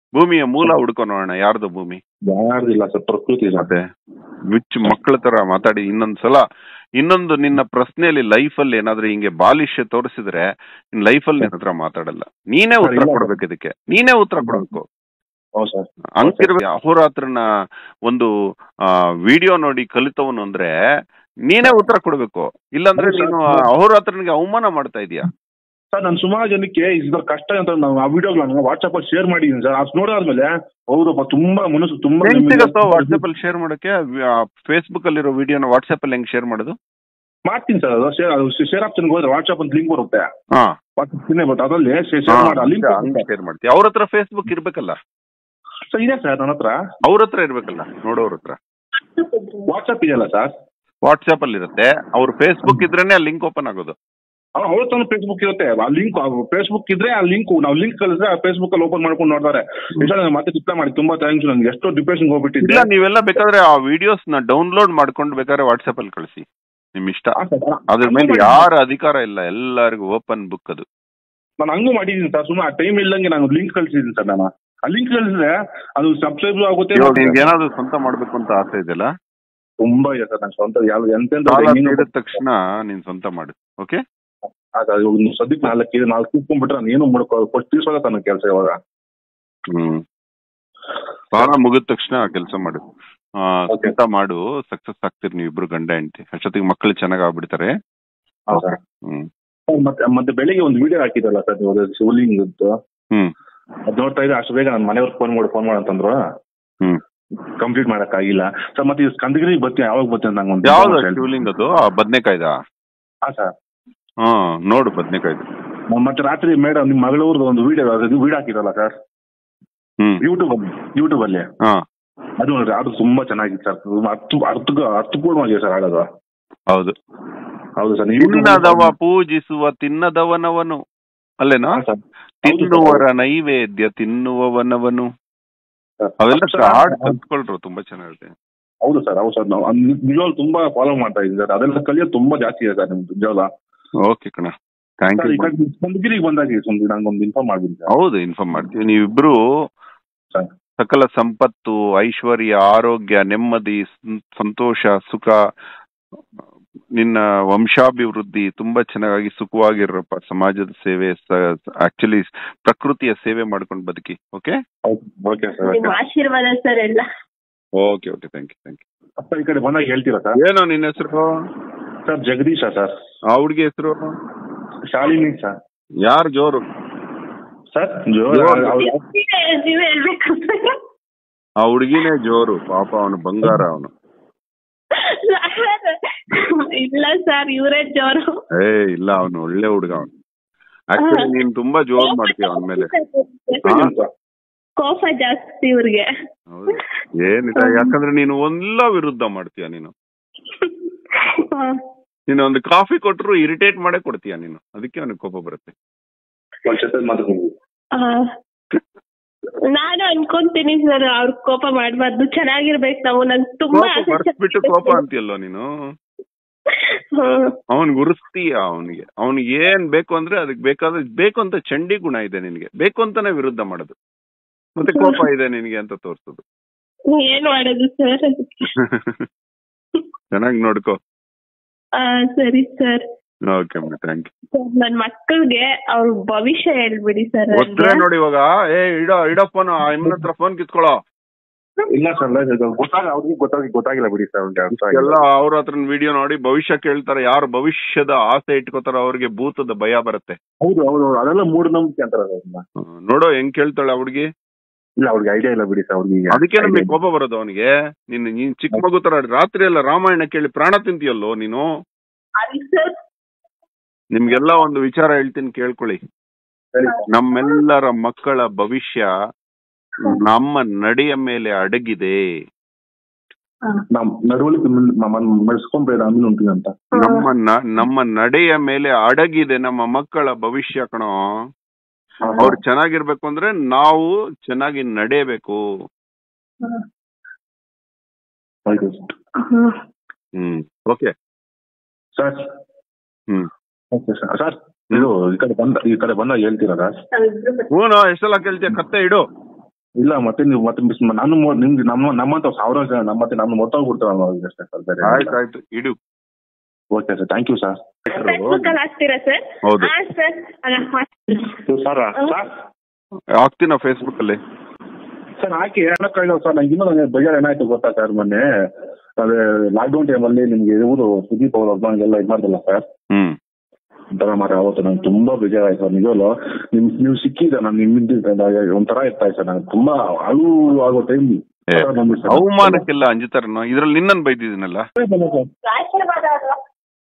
ಭೂಮಿಯ ಮೂಲ ಹುಡ್ಕೊ ನೋಡೋಣ ಯಾರ್ದು ಭೂಮಿ ಯಾರ್ದಿಲ್ಲ ಸರ್ ಪ್ರಕೃತಿ ಸರ್ ಮತ್ತೆ ವಿಚ್ ಮಕ್ಕಳ ತರ ಮಾತಾಡಿ ಇನ್ನೊಂದ್ಸಲ ಇನ್ನೊಂದು ನಿನ್ನ ಪ್ರಶ್ನೆಯಲ್ಲಿ ಲೈಫ್ ಅಲ್ಲಿ ಏನಾದ್ರೂ ಹಿಂಗೆ ಬಾಲಿಷ್ಯ ತೋರಿಸಿದ್ರೆ ಲೈಫ್ ಅಲ್ಲಿ ನಿನ್ನ ಹತ್ರ ಮಾತಾಡಲ್ಲ ನೀನೇ ಸರ್, ಉತ್ತರ ಇಲ್ಲ. ಕೊಡ್ಬೇಕು ಇದಕ್ಕೆ ನೀನೇ ಉತ್ತರ ಕೊಡ್ಬೇಕು ಹೌದು ಸರ್ ಹಂಗಿರ್ಬೇಕು ಅಹೋರಾತ್ರನ ಒಂದು ವಿಡಿಯೋ ನೋಡಿ ಕಲಿತವನು ಅಂದ್ರೆ ನೀನೇ ಉತ್ತರ ಕೊಡ್ಬೇಕು ಇಲ್ಲಾಂದ್ರೆ ಹೌದು ಸರ್. ನೀನು ಅಹೋರಾತ್ರನಿಗೆ ಅವಮಾನ ಮಾಡ್ತಾ ಇದೀಯ ಸರ್ ನಾನು ಸುಮಾರು ಜನಕ್ಕೆ ಇದ್ರ ಕಷ್ಟ ಅಂತ ನಾವು ಆ ವಿಡಿಯೋಗಳನ್ನ ವಾಟ್ಸ್ಆಪ್ ಅಲ್ಲಿ ಶೇರ್ ಮಾಡಿದ್ದೀನಿ ಸರ್ ಅದು ನೋಡಾದ್ಮೇಲೆ ಹೌದಪ್ಪ ತುಂಬಾ ಮನಸ್ಸು ತುಂಬಾ ಹೆಂಗ್ ನೆಮ್ಮದಿ- ಸಿಗತ್ತೋ ವಾಟ್ಸ್ಆಪ್ ಅಲ್ಲಿ ಶೇರ್ ಮಾಡಕ್ಕೆ ಫೇಸ್ಬುಕ್ ಅಲ್ಲಿರೋ ವಿಡಿಯೋನ ವಾಟ್ಸ್ಆಪ್ ಅಲ್ಲಿ ಹೆಂಗ್ ಶೇರ್ ಮಾಡೋದು ಮಾಡ್ತೀನಿ ಸರ್ ಅದು ಶೇರ್ ಅದು ಶೇರ್ ಆಪ್ಷನ್ ಹೋದ್ರೆ ವಾಟ್ಸ್ಆಪ್ ಅಂತ ಲಿಂಕ್ ಬರುತ್ತೆ ಹಾ ವಾಟ್ಸ್ಆಪ್ ಬರುತ್ತೆ ಅದರಲ್ಲಿ ಶೇರ್ ಮಾಡಿ ಲಿಂಕ್ ಶೇರ್ ಮಾಡ್ತೀಯ ಅವ್ರ ಹತ್ರ ಫೇಸ್ಬುಕ್ ಇರ್ಬೇಕಲ್ಲ ಸರ್ ಇದೆ ಸರ್ ನನ್ನ ಹತ್ರ ಅವ್ರ ಹತ್ರ ಇರ್ಬೇಕಲ್ಲ ನೋಡೋರ್ ಹತ್ರ ವಾಟ್ಸ್ಆಪ್ ಇದೆಯಲ್ಲ ಸರ್ ವಾಟ್ಸ್ಆಪ್ ಅಲ್ಲಿ ಇರುತ್ತೆ ಅವ್ರ ಫೇಸ್ಬುಕ್ ಇದ್ರೇನೆ ಆ ಲಿಂಕ್ ಓಪನ್ ಆಗೋದು ಅವ್ರ ಹತ್ರ ಫೇಸ್ಬುಕ್ ಇರುತ್ತೆ ಆ ಲಿಂಕ್ ಫೇಸ್ಬುಕ್ ಇದ್ರೆ ಆ ಲಿಂಕ್ ನಾವು ಲಿಂಕ್ ಕಳಿಸಿದ್ರೆ ಆ ಫೇಸ್ಬುಕ್ ಅಲ್ಲಿ ಓಪನ್ ಮಾಡ್ಕೊಂಡು ನೋಡ್ತಾರೆ ನಿಜ ನಾನು ಮತ್ತೆ ರಿಪ್ಲೈ ಮಾಡಿ ತುಂಬಾ ಥ್ಯಾಂಕ್ಸ್ ನನಗೆ ಎಷ್ಟೋ ಡಿಪ್ರೆಷನ್ ಹೋಗ್ಬಿಟ್ಟಿದ್ದೆ ಇಲ್ಲ ನೀವೆಲ್ಲ ಬೇಕಾದ್ರೆ ಆ ವಿಡಿಯೋಸ್ ನ ಡೌನ್ಲೋಡ್ ಮಾಡ್ಕೊಂಡು ಬೇಕಾದ್ರೆ ವಾಟ್ಸ್ಆಪ್ ಅಲ್ಲಿ ಕಳಿಸಿ ನಿಮ್ ಇಷ್ಟ ಹಾ ಸರ್, ಅದ್ರ ಹಂಗೂ ಮೇಲೆ ಮಾಡಿದ್ದೀನಿ. ಯಾರ ಅಧಿಕಾರ ಇಲ್ಲ ಎಲ್ಲರಿಗೂ ಓಪನ್ ಬುಕ್ ಅದು ನಾನು ಹಂಗೂ ಮಾಡಿದ್ದೀನಿ ಸರ್ ಸುಮ್ಮನೆ ಟೈಮ್ ಇಲ್ದಂಗೆ ನಾನು ಲಿಂಕ್ ಕಳಿಸಿದ್ದೀನಿ ಸರ್ ನಾನು ಆ ಲಿಂಕ್ ಕಳಿಸಿದ್ರೆ ಅದು ಸಬ್ಸ್ಕ್ರೈಬ್ ಆಗುತ್ತೆ ಇವಾಗ ಮತ್ತೆ ನಿನ್ಗೆ ಏನಾದ್ರು ಸ್ವಂತ ಮಾಡ್ಬೇಕು ಅಂತ ಆಸೆ ಇದೆಯಲ್ಲ ತುಂಬಾ ಇದೆ ಸರ್ ನಾನು ಸ್ವಂತ ಯಾವ ಎಂತೆಂತ ಸಾಲ ಹೆಂಗಿನ- ತೀರಿದ ತಕ್ಷಣ ನೀನ್ ಸ್ವಂತ ಮಾಡು ಓಕೆ ಆಗ ಇವಾಗ ನೀವು ಸದ್ಯಕ್ಕೆ ನಾಲ್ಕು ಇದೆ ನಾಲ್ಕು ಕೂತ್ಕೊಂಡ್ಬಿಟ್ರೆ ನಾನು ಏನು ಮಾಡ್ಕೋ ಫಸ್ಟ್ ತೀರ್ಸೋದ ತನ್ನ ಕೆಲಸ ಇವಾಗ ಹ್ಮ್ ಸಾಲ ಮುಗಿದ ತಕ್ಷಣ ಕೆಲಸ ಮಾಡು ಆ, Okay. ಸ್ವಂತ ಮಾಡು ಸಕ್ಸಸ್ ಆಗ್ತೀರಿ ನೀವು ಇಬ್ರು ಗಂಡ ಹೆಂಡತಿ ಅಷ್ಟೊತ್ತಿಗೆ ಮಕ್ಕಳು ಚೆನ್ನಾಗ್ ಆಗ್ಬಿಡ್ತಾರೆ ಹೌದು ಸರ್ ಹ್ಮ್ ಸರ್, ಮತ್ತೆ ಮತ್ತೆ ಬೆಳಿಗ್ಗೆ ಒಂದು ವಿಡಿಯೋ ಹಾಕಿದ್ರಲ್ಲ ಸರ್ ನೀವು ಶಿವಲಿಂಗ್ ಹ್ಮ್ ಅದ್ ನೋಡ್ತಾ ಇದ್ರೆ ಅಷ್ಟು ಬೇಗ ನನ್ನ ಮನೆಯವ್ರಿಗೆ ಫೋನ್ ಮಾಡಿ ಫೋನ್ ಮಾಡು ಅಂತಂದ್ರು ಹ್ಮ್ ಕಂಪ್ಲೀಟ್ ಮಾಡಕ್ ಆಗಿಲ್ಲ ಸರ್ ಮತ್ತೆ ಈ ಸ್ಕಂದಗಿರಿ ಬರ್ತೀನಿ ಯಾವಾಗ ಬರ್ತೀನಿ ನಂಗೆ ಒಂದು ಯಾವ್ದು ಶಿವಲಿಂಗ್ ಅದು ಆ, ಬದ್ನೆಕಾಯ್ದ ಹಾ ಸರ್ ಹಾ ನೋಡು ಬದ್ನೆಕಾಯ್ದು ಮತ್ತೆ ರಾತ್ರಿ ಮೇಡಮ್ ನಿಮ್ಮ ಮಗಳವ್ರದ್ದು ಒಂದು ವಿಡಿಯೋ ಅದು ವಿಡಿಯೋ ಹಾಕಿರಲ್ಲ ಸರ್ ಹ್ಮ್ ಯೂಟ್ಯೂಬ್ ಅಲ್ಲಿ ಯೂಟ್ಯೂಬ್ ಅಲ್ಲಿ ಹಾ ಅದು ನೋಡ್ರಿ ಅದು ತುಂಬಾ ಚೆನ್ನಾಗಿತ್ತು ಸರ್ ಅರ್ಥ ಅರ್ಥ ಅರ್ಥಪೂರ್ಣವಾಗಿದೆ ಸರ್ ಹಾಡೋದು ಹೌದು ಹೌದು ಸರ್ ನೀವು ತಿನ್ನದವ ಪೂಜಿಸುವ ತಿನ್ನದವನವನು ಅಲ್ಲೇನಾ ಹಾ, ಸರ್. ತಿನ್ನುವರ ನೈವೇದ್ಯ ತಿನ್ನುವವನವನು ಅವೆಲ್ಲ ಹಾಡ್ ಕಲ್ತ್ಕೊಳ್ರು ತುಂಬಾ ಚೆನ್ನಾಗಿದೆ ಹೌದು ಸರ್ ಹೌದು ಸರ್ ನಾವು ನಿಜವಾಗ್ಲೂ ತುಂಬಾ ಫಾಲೋ ಮಾಡ್ತಾ ಇದ್ದೀವಿ ಸರ್ ಅದೆಲ್ಲ ಕಲಿಯೋದು ತುಂಬಾ ಜಾಸ್ತಿ ಇದೆ ಸರ್ ನಿಮ್ದು ನಿಜವಾಗ್ಲ ಓಕೆ ಕಣ ಥ್ಯಾಂಕ್ ಸರ್ ಯು ಈ ಕಡೆ ಸ್ಕಂದಗಿರಿಗೆ ಬಂದಾಗ ಒಂದು ನಂಗೊಂದು ಇನ್ಫಾರ್ಮ್ ಮಾಡ್ಬಿಡಿ ಸರ್ ಹೌದು ಇನ್ಫಾರ್ಮ್ ಮಾಡ್ತೀವಿ ನೀವಿಬ್ರು ಸರ್ ಸಕಲ ಸಂಪತ್ತು ಐಶ್ವರ್ಯ ಆರೋಗ್ಯ ನೆಮ್ಮದಿ ಸಂ- ಸಂತೋಷ ಸುಖ ನಿನ್ನ ವಂಶಾಭಿವೃದ್ಧಿ ತುಂಬಾ ಚೆನ್ನಾಗಿ ಸುಖವಾಗಿರಪ್ಪ ಸಮಾಜದ ಸೇವೆ ಆಕ್ಚುಲಿ ಪ್ರಕೃತಿಯ ಸೇವೆ ಮಾಡ್ಕೊಂಡು ಬದುಕಿ ಓಕೆ ಓಕೆ ಸರ್ ನಿಮ್ ಆಶೀರ್ವಾದ ಸರ್ ಎಲ್ಲ okay okay thank you thank ಅಪ್ಪ ಈ ಕಡೆ ಬಂದಾಗ ಹೇಳ್ತೀರಾ ಸರ್ ಯು ಏನೋ ನಿನ್ನ ಹೆಸರು ಸರ್ ಜಗದೀಶ ಸರ್ ಆ ಹುಡುಗಿ ಹೆಸರು ಶಾಲಿನಿ ಸರ್ ಯಾರು ಜೋರು ಸರ್ ಜೋರು. ನೀವೇ ನೀವೇ ಹೇಳ್ಬೇಕು ಆ ಹುಡುಗಿನೇ ಜೋರು ಪಾಪ ಅವನು ಬಂಗಾರ ಅವನು ಇಲ್ಲ ಸರ್ ಇವರೇ ಜೋರು ಏ ಇಲ್ಲ ಅವನು ಒಳ್ಳೆ ಹುಡುಗ ಅವನು ಆಕ್ಚುಲಿ ನೀನ್ ತುಂಬಾ ಜೋರ್ ಮಾಡ್ತೀಯ ಅವನ ಮೇಲೆ ಹಾ? ಕೋಪ ಜಾಸ್ತಿ ಇವ್ರಿಗೆ ಹೌದು ಏನಿಲ್ಲ ಯಾಕಂದ್ರೆ ನೀನು ಎಲ್ಲ ವಿರುದ್ಧ ಮಾಡ್ತೀಯ ನೀನು ನೀನು ಒಂದು ಕಾಫಿ ಕೊಟ್ರು ಇರಿಟೇಟ್ ಮಾಡೇ ಕೊಡ್ತೀಯ ನೀನು ಅದಕ್ಕೆ ಅವನಿಗೆ ಕೋಪ ಬರುತ್ತೆ ಒಂದ್ ಜೊತೆ ಮಾತಾಡ್ಕೊಂಡು ಆ, ನಾನು ಅನ್ಕೊಂತೀನಿ ಸರ್ ಅವ್ರ ಕೋಪ ಮಾಡ್ಬಾರ್ದು ಚೆನ್ನಾಗಿರ್ಬೇಕು ನಾವು ನಂಗೆ ತುಂಬಾ ಕೋಪ ಆಸೆ ಬರ್ಸ್ಬಿಟ್ಟು ಕೋಪ ಅಂತೀಯಲ್ಲೋ ನೀನು ಹ್ಮ್. ಅವನ್ಗೆ ಉರಿಸ್ತೀಯ ಅವನಿಗೆ ಅವನಿಗೆ ಏನ್ ಬೇಕು ಅಂದ್ರೆ ಅದಕ್ಕೆ ಬೇಕಾದ್ರೆ ಬೇಕು ಅಂತ ಚಂಡಿ ಗುಣ ಇದೆ ನಿನಗೆ ಬೇಕು ಅಂತಾನೆ ವಿರುದ್ಧ ಮಾಡೋದು ಮತ್ತೆ ಕೋಪ ಇದೆ ನಿನಗೆ ಅಂತ ತೋರ್ಸೋದು ಏನ್ ಮಾಡೋದು ಸರ್ ಚೆನ್ನಾಗಿ ನೋಡ್ಕೋ ಆ, ಸರಿ sir okay thank you sir, ನನ್ ಮಕ್ಕಳಿಗೆ ಅವ್ರ ಭವಿಷ್ಯ ಹೇಳ್ಬಿಡಿ ಸರ್ ಒತ್ತರೆ ನೋಡಿ ಇವಾಗ ಏ ಇಡೋ ಇಡೋ ಫೋನ್ ಅಮ್ಮನ ಹತ್ರ ಫೋನ್ ಕಿತ್ಕೊಳ್ಳೋ ಇಲ್ಲ ಸರ್ ಗೊತ್ತಾಗ ಅವ್ರಿಗೆ ಗೊತ್ತಾಗಿ ಗೊತ್ತಾಗಿಲ್ಲ ಬಿಡಿ ಸರ್ ಅವ್ರಿಗೆ ಅರ್ಥ ಆಗಿಲ್ಲ. ಎಲ್ಲ ಅವ್ರ ಹತ್ರ ವಿಡಿಯೋ ನೋಡಿ ಭವಿಷ್ಯ ಕೇಳ್ತಾರೆ ಯಾರು ಭವಿಷ್ಯದ ಆಸೆ ಇಟ್ಕೋತಾರ ಅವ್ರಿಗೆ ಭೂತದ ಭಯ ಬರುತ್ತೆ ಹೌದು ಹೌದು ಹೌದು. ಅದೆಲ್ಲ ಮೂಢನಂಬಿಕೆ ಅಂತಾರ ಅದನ್ನ. ಹ್ಮ್. ನೋಡೋ ಹೆಂಗ್ ಕೇಳ್ತಾಳೆ ಹುಡುಗಿ ಇಲ್ಲ ಅವ್ರಿಗೆ ಐಡಿಯಾ ಇಲ್ಲ ಬಿಡಿ ಸರ್ ಅವ್ರಿಗೆ ಅದಕ್ಕೆ ನಮಗೆ idea ಇಲ್ಲ. ಕೋಪ ಬರೋದು ಅವನಿಗೆ ನೀನ್ ನೀನ್ ಚಿಕ್ಕ ಮಗು ತರ ರಾತ್ರಿ ಎಲ್ಲ ರಾಮಾಯಣ ಕೇಳಿ ಪ್ರಾಣ ತಿಂತೀಯಲ್ಲೋ ನೀನು ಸರ್ ನಿಮ್ಗೆಲ್ಲ ಒಂದು ವಿಚಾರ ಹೇಳ್ತೀನಿ ಕೇಳ್ಕೊಳ್ಳಿ ಸರಿ ಸರ್. ನಮ್ಮೆಲ್ಲರ ಮಕ್ಕಳ ಭವಿಷ್ಯ ನಮ್ಮ ನಡೆಯ ಮೇಲೆ ಅಡಗಿದೆ ನಮ್ ನಡವಳಿಕೆ ಮೆಡ್ಸ್ಕೊಂಬೇಡ ಅಮೀನ್ ಉಂಟಿನ ಅಂತ ನಮ್ಮ ನ- ನಮ್ಮ ನಡೆಯ ಮೇಲೆ ಅಡಗಿದೆ ನಮ್ಮ ಮಕ್ಕಳ ಭವಿಷ್ಯ ಕಣೋ ಅವ್ರು ಚೆನ್ನಾಗಿರ್ಬೇಕು ಅಂದ್ರೆ ನಾವು ಚೆನ್ನಾಗಿ ನಡೆಯಬೇಕು ಆಯ್ತು ಸರ್. ಹ್ಮ್ ಓಕೆ ಸರ್ ಹ್ಮ್ ಓಕೆ ಸರ್ ಸರ್ ಇದು ಈ ಕಡೆ ಬಂದ ಈ ಕಡೆ ಬಂದಾಗ ಹೇಳ್ತೀರಾ ಸರ್ ಹ್ಞೂ ಎಷ್ಟೆಲ್ಲ ಕೇಳ್ತೀಯ ಕತ್ತೆ ಇಡು ಇಲ್ಲ ಮತ್ತೆ ನೀವು ಮತ್ತೆ ಮಿಸ್ ನಾನು ಮೊ- ನಿಮ್ಗೆ ನಮ್ಮ ನಮ್ಮಂತ ಸಾವಿರ ಜನ ನಮ್ಮ ಮತ್ತೆ ನಮ್ಮ ಮೊತ್ತೋಗ್ಬಿಡ್ತಾರೆ ಅಷ್ಟೇ ಸರ್ ಬೇರೆ ಆಯ್ತು ಆಯ್ತು ಇಡು okay sir thank you sir Facebook ಅಲ್ಲಿ ಹಾಕ್ತೀರಾ ಸರ್ ಹೌದು. ಹಾ ಸರ್ ಅಲ್ಲ ಹಾಕ್ತೀನಿ. ಸರ್ ಸರ್ ಹಾಕ್ತೀನ ಫೇಸ್ಬುಕ್ ಅಲ್ಲಿ ಸರ್ ಹಾಕಿ ಹೇಳಕ್ಕಾಗಿಲ್ಲ ಸರ್ ನಂಗೆ ಇನ್ನೂ ನನಗೆ ಬೇಜಾರು ಏನಾಯ್ತು ಗೊತ್ತಾ ಸರ್ ಮೊನ್ನೆ ಅದೇ ಲಾಕ್ಡೌನ್ ಟೈಮಲ್ಲಿ ನಿಮ್ಗೆ ಇವರು ಸುದೀಪ್ ಅವ್ರ ಹಬ್ಬಂಗೆಲ್ಲ ಇದು ಮಾಡ್ದಲ್ಲ ಸರ್ ಹ್ಮ್ ಒಂಥರ ಮಾತ್ರ ಅವತ್ತು ನಂಗೆ ತುಂಬಾ ಬೇಜಾರಾಯ್ತು ಸರ್ ನಿಜವಲ್ಲ ನಿಮ್ ನೀವು ಸಿಕ್ಕಿದ ನಾನು ನಿಮ್ಮಿಂದ ಒಂಥರ ಇರ್ತಾಯ್ತು ಸರ್ ನಂಗೆ ತುಂಬಾ ಅಳು ಆಗೋ ಟೈಮ್ ಏ, ಅವಮಾನಕ್ಕೆಲ್ಲ ಅಂಜುತ್ತಾರನೋ ಇದ್ರಲ್ಲಿ ನಿನ್ನನ್ ಬೈದಿದ್ದೀನಲ್ಲ ಆಶೀರ್ವಾದ ಅದು.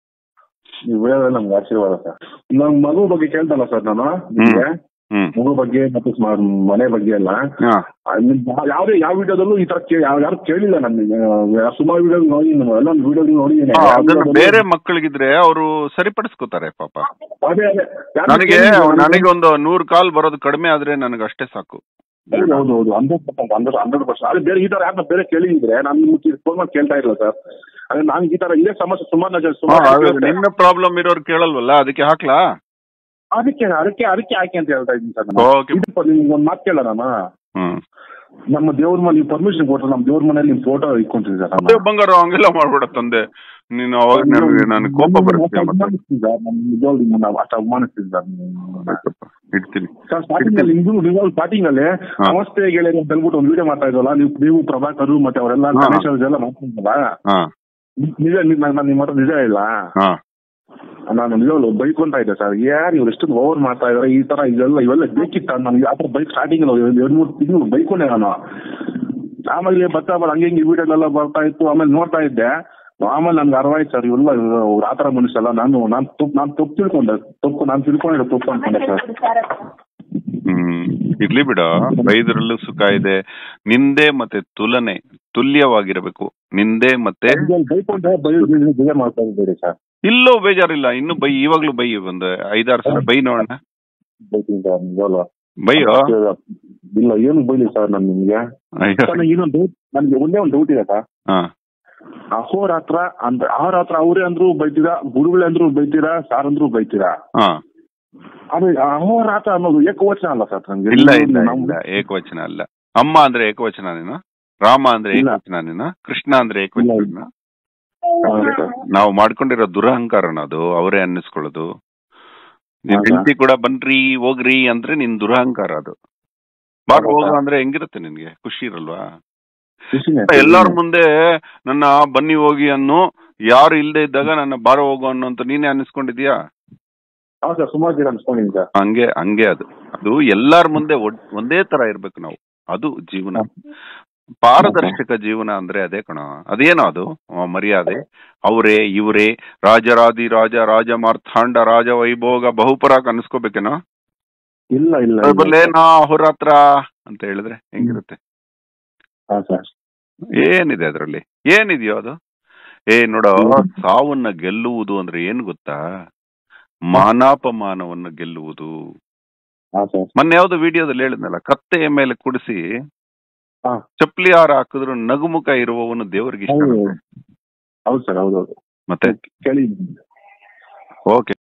ನೀವು ಹೇಳೋದ್ರೆ ನಮ್ಗೆ ಆಶೀರ್ವಾದ ಸರ್ ನಮ್ ಮಗು ಬಗ್ಗೆ ಕೇಳ್ತಲ್ಲ ಸರ್ ನಾನು ನಿಮ್ಗೆ ಹ್ಮ್ ಮಗು ಬಗ್ಗೆ ಮತ್ತೆ ಮ- ಮನೆ ಬಗ್ಗೆ ಎಲ್ಲ ಹಾ ಆ, ನಿಮ್ ಯಾ- ಯಾವುದೇ ಯಾವ ವಿಡಿಯೋದಲ್ಲೂ ಈ ತರ ಕೇ- ಯಾವ್- ಯಾರು ಕೇಳಿಲ್ಲ ನನಗೆ ಸುಮಾರು ವಿಡಿಯೋ ನೋಡಿ ಎಲ್ಲ ವಿಡಿಯೋ ನೋಡಿದ್ದೀನಿ ಹಾ, ಯಾವ ಅದನ್ನ ವಿಡಿಯೋದಲ್ಲೂ- ಬೇರೆ ಮಕ್ಕಳಿಗಿದ್ರೆ ಅವರು ಸರಿಪಡಿಸ್ಕೋತಾರೆ ಪಾಪ ಅದೇ ಅದೇ ಯಾರು ನನಗೆ ಕೇಳಿಲ್ಲ ನನಗೆ. ನನಗೆ ಒಂದು ನೂರ್ ಕಾಲ್ ಬರೋದು ಕಡಿಮೆ ಆದ್ರೆ ನನಗೆ ಅಷ್ಟೇ ಸಾಕು ಹೌದು ಹೌದು ಹೌದು hundred percent hundred hundred percent ಅದೇ ಬೇರೆ ಈ ತರ ಯಾರನ್ನ ಬೇರೆ ಕೇಳಿದ್ರೆ ನಾನು ನಿಮ್ಗೆ ಫೋನ್ ಮಾಡಿ ಕೇಳ್ತಾ ಇಲ್ಲ ಸರ್ ಅದೇ ನಾನು ಈ ತರ ಇದೇ ಸಮಸ್ಯೆ ಸುಮಾರು ಜನ ಹಾ, ಸುಮಾರು ಅದು ಜನ ನಿನ್ನ ಪ್ರಾಬ್ಲಮ್ ಇರೋರು ಕೇಳಲ್ವಲ್ಲ ಅದಕ್ಕೆ ಹಾಕ್ಲಾ ಅದಕ್ಕೆ ಅದಕ್ಕೆ ಅದಕ್ಕೆ ಹಾಕಿ ಅಂತ ಹೇಳ್ತಾ ಇದ್ದೀನಿ ಸರ್ ಓಕೆ ಇದು ನಿಮ್ಗೆ ಒಂದು ಮಾತು ಕೇಳ ನಾನು ಹ್ಮ್ ನಮ್ಮ ದೇವ್ರ ಮನೆ ನೀವು ಪರ್ಮಿಷನ್ ಕೊಟ್ಟರೆ ನಮ್ಮ ದೇವ್ರ ಮನೇಲಿ ನಿಮ್ ಫೋಟೋ ಇಟ್ಕೊಂತೀವಿ ಸರ್ ಅದೇ ಬಂಗಾರ ಹಂಗೆಲ್ಲ ಮಾಡ್ಬೇಡ ತಂದೆ ನೀನು ಅವಾಗ ನನಗೆ ನನಗೆ ಕೋಪ ಬರುತ್ತೆ ಮತ್ತೆ ಅಷ್ಟು ಅವಮಾನಿಸ್ತೀನಿ ಸರ್ ನಿಮ್ಮನ್ನ. ಆಯ್ತಪ್ಪ, ಇಡ್ತೀನಿ ಸರ್ ಸ್ಟಾರ್ಟಿಂಗ್ ಅಲ್ಲಿ ನಿಮ್ದು ನೀವು ಸ್ಟಾರ್ಟಿಂಗ್ ಅಲ್ಲಿ ಹಾ. ನಮಸ್ತೆ ಗೆಳೆಯರು ಅಂತ ಹೇಳ್ಬಿಟ್ಟು ಒಂದು ವಿಡಿಯೋ ಮಾಡ್ತಾ ಇದ್ವಲ್ಲ ನೀವು ನೀವು ಪ್ರಭಾಕರ್ ಮತ್ತೆ ಅವರೆಲ್ಲ ಹಾ. ಗಣೇಶ್ ಅವರೆಲ್ಲ ಮಾತಾಡ್ತಲ್ಲ ಹಾ ನಿಜ ನಾನು ನಿಮ್ಮ ಹತ್ರ ನಿಜ ಇಲ್ಲ ಹಾ ನಾನು ನಿಜವಾಗ್ಲು ಬೈಕೊಂತ ಇದ್ದೆ ಸರ್ ಯಾರು ಇವ್ರು ಎಷ್ಟು ಓವರ್ ಮಾಡ್ತಾ ಇದಾರೆ ಈ ತರ ಇದೆಲ್ಲ ಇವೆಲ್ಲ ಬೇಕಿತ್ತ ನನಗೆ ಆ ಥರ ಬೈಕ್ ಸ್ಟಾರ್ಟಿಂಗ್ ಎರಡು ಮೂರು ತಿಂಗಳು ಬೈಕೊಂಡೆ ನಾನು ಆಮೇಲೆ ಬರ್ತಾ ಬರ ಹಂಗೆ ಹಿಂಗೆ ವಿಡಿಯೋಗಳೆಲ್ಲ ಬರ್ತಾ ಇತ್ತು ಆಮೇಲೆ ನೋಡ್ತಾ ಇದ್ದೆ ಆಮೇಲೆ ನನ್ಗೆ ಅರ್ವಾಯ್ತು ಸರ್ ಇವೆಲ್ಲ ಇವ್ರು ಆ ಥರ ಮನುಷ್ಯಲ್ಲ ನಾನು ನಾನು ತಪ್ಪು ನಾನು ತಪ್ಪು ತಿಳ್ಕೊಂಡೆ ತಪ್ಪು ನಾನು ತಿಳ್ಕೊಂಡಿರೋ ತಪ್ಪು ಅನ್ಕೊಂಡೆ ಸರ್ ಹ್ಮ್ ಇರ್ಲಿ ಬಿಡ ಬೈದ್ರಲ್ಲೂ ಸುಖ ಇದೆ ನಿಂದೆ ಮತ್ತೆ ತುಲನೆ ತುಲ್ಯವಾಗಿರಬೇಕು ನಿಂದೆ ಮತ್ತೆ ಬೈಕೊಂಡೆ ಬೈ ಬೇಜಾರ್ ಮಾಡ್ತಾ ಇದ್ದೀರಿ ಸರ್ ಇಲ್ಲೋ ಬೇಜಾರಿಲ್ಲ ಇನ್ನು ಬೈ ಇವಾಗ್ಲೂ ಬೈ ಒಂದು ಐದಾರು ಸಲ ಬೈ ನೋಡೋಣ ಬೈತೀನಿ ಸರ್ ನಿಜವಲ್ಲ ಬೈಯೋ ಇಲ್ಲ ಏನು ಬೈಲಿ ಸರ್ ನಾನು ನಿಮ್ಗೆ ಅಯ್ಯೋ ಸರ್ ನನಗೆ ಇನ್ನೊಂದು ನನಗೆ ಒಂದೇ ಒಂದು ಡೌಟ್ ಇದೆ ಸರ್ ಹಾ ಅಹೋರಾತ್ರ ಅಂದ್ರೆ ಅಹೋರಾತ್ರ ಅವರೇ ಅಂದ್ರು ಬೈತೀರಾ ಗುರುಗಳೇ ಅಂದ್ರು ಬೈತೀರಾ ಸಾರ್ ಅಂದ್ರು ಬೈತೀರಾ ಹಾ ಅದು ಅಹೋರಾತ್ರ ಅನ್ನೋದು ಏಕವಚನ ಅಲ್ಲ ಸರ್ ನಮ್ಗೆ ಇಲ್ಲ ಇಲ್ಲ ನಾವು- ಇಲ್ಲ ಏಕವಚನ ಅಲ್ಲ ಅಮ್ಮ ಅಂದ್ರೆ ಏಕವಚನ ನೀನು ರಾಮ ಅಂದ್ರೆ ಇಲ್ಲ. ಏಕವಚನ ನೀನು ಕೃಷ್ಣ ಅಂದ್ರೆ ಏಕವಚನ ಹೌದು ಸರ್. ನಾವು ಮಾಡ್ಕೊಂಡಿರೋ ದುರಹಂಕಾರನ ಅದು ಅವರೇ ಅನ್ನಿಸ್ಕೊಳ್ಳೋದು ನಿನ್ ಹೌದಾ? ಹೆಂಡತಿ ಕೂಡ ಬನ್ರಿ ಹೋಗ್ರಿ ಅಂದ್ರೆ ನಿನ್ ದುರಹಂಕಾರ ಅದು ಬಾರ್ ಹೌದಾ? ಹೋಗು ಅಂದ್ರೆ ಹೆಂಗಿರುತ್ತೆ ನಿನ್ಗೆ ಖುಷಿ ಇರಲ್ವಾ ಖುಷಿನೇ. ಎಲ್ಲಾರ ಮುಂದೆ ನನ್ನ ಬನ್ನಿ ಹೋಗಿ ಅನ್ನು ಯಾರು ಇಲ್ದೇ ಇದ್ದಾಗ ನನ್ನ ಬಾರ ಹೋಗು ಅನ್ನೋಂತ ನೀನೇ ಅನ್ನಿಸ್ಕೊಂಡಿದ್ಯಾ ಹೌದು ಸರ್ ಸುಮಾರು ಜನ ಅನ್ಸ್ಕೊಂಡಿದ್ದೀನಿ ಸರ್ ಹಂಗೆ ಹಂಗೆ ಅದು ಅದು ಎಲ್ಲಾರ ಮುಂದೆ ಒಡ್- ಒಂದೇ ತರ ಇರ್ಬೇಕು ನಾವು ಅದು ಜೀವನ ಪಾರದರ್ಶಕ ಜೀವನ ಅಂದ್ರೆ ಅದೇ ಕಣ ಅದೇನೋ ಅದು ಆ, ಮರ್ಯಾದೆ ಅವರೇ ಇವರೇ ರಾಜರಾದಿ ರಾಜ ರಾಜ ಮಾರ್ಥಾಂಡ ರಾಜ ವೈಭೋಗ ಬಹುಪರಾಕ್ ಅನ್ಸ್ಕೋಬೇಕೇನೋ ಇಲ್ಲ ಇಲ್ಲ ಇಲ್ಲ. ಬದಲೇ ನಾ ಹೊರತ್ರ ಅಂತ ಹೇಳಿದ್ರೆ ಹೆಂಗಿರುತ್ತೆ ಹಾ ಸರ್ ಏನಿದೆ ಅದರಲ್ಲಿ ಏನಿದೆಯೋ ಅದು ಏ ನೋಡೋ ಸಾವನ್ನ ಗೆಲ್ಲುವುದು ಅಂದ್ರೆ ಏನ್ ಗೊತ್ತಾ ಮಾನಾಪಮಾನವನ್ನ ಗೆಲ್ಲುವುದು ಹಾ ಸರ್ ಮೊನ್ನೆ ಯಾವ್ದೋ ವಿಡಿಯೋದಲ್ಲಿ ಹೇಳಿದ್ನಲ್ಲ ಕತ್ತೆಯ ಮೇಲೆ ಕುಡಿಸಿ ಹಾ. ಚಪ್ಪಲಿ ಹಾರ ಹಾಕಿದ್ರು ನಗುಮುಖ ಇರುವವನು ದೇವರಿಗೆ ಇಷ್ಟ ಹೌದು ಆಗುತ್ತೆ. ಹೌದು ಸರ್ ಹೌದೌದು ಮತ್ತೆ ಕೇಳಿ ಓಕೆ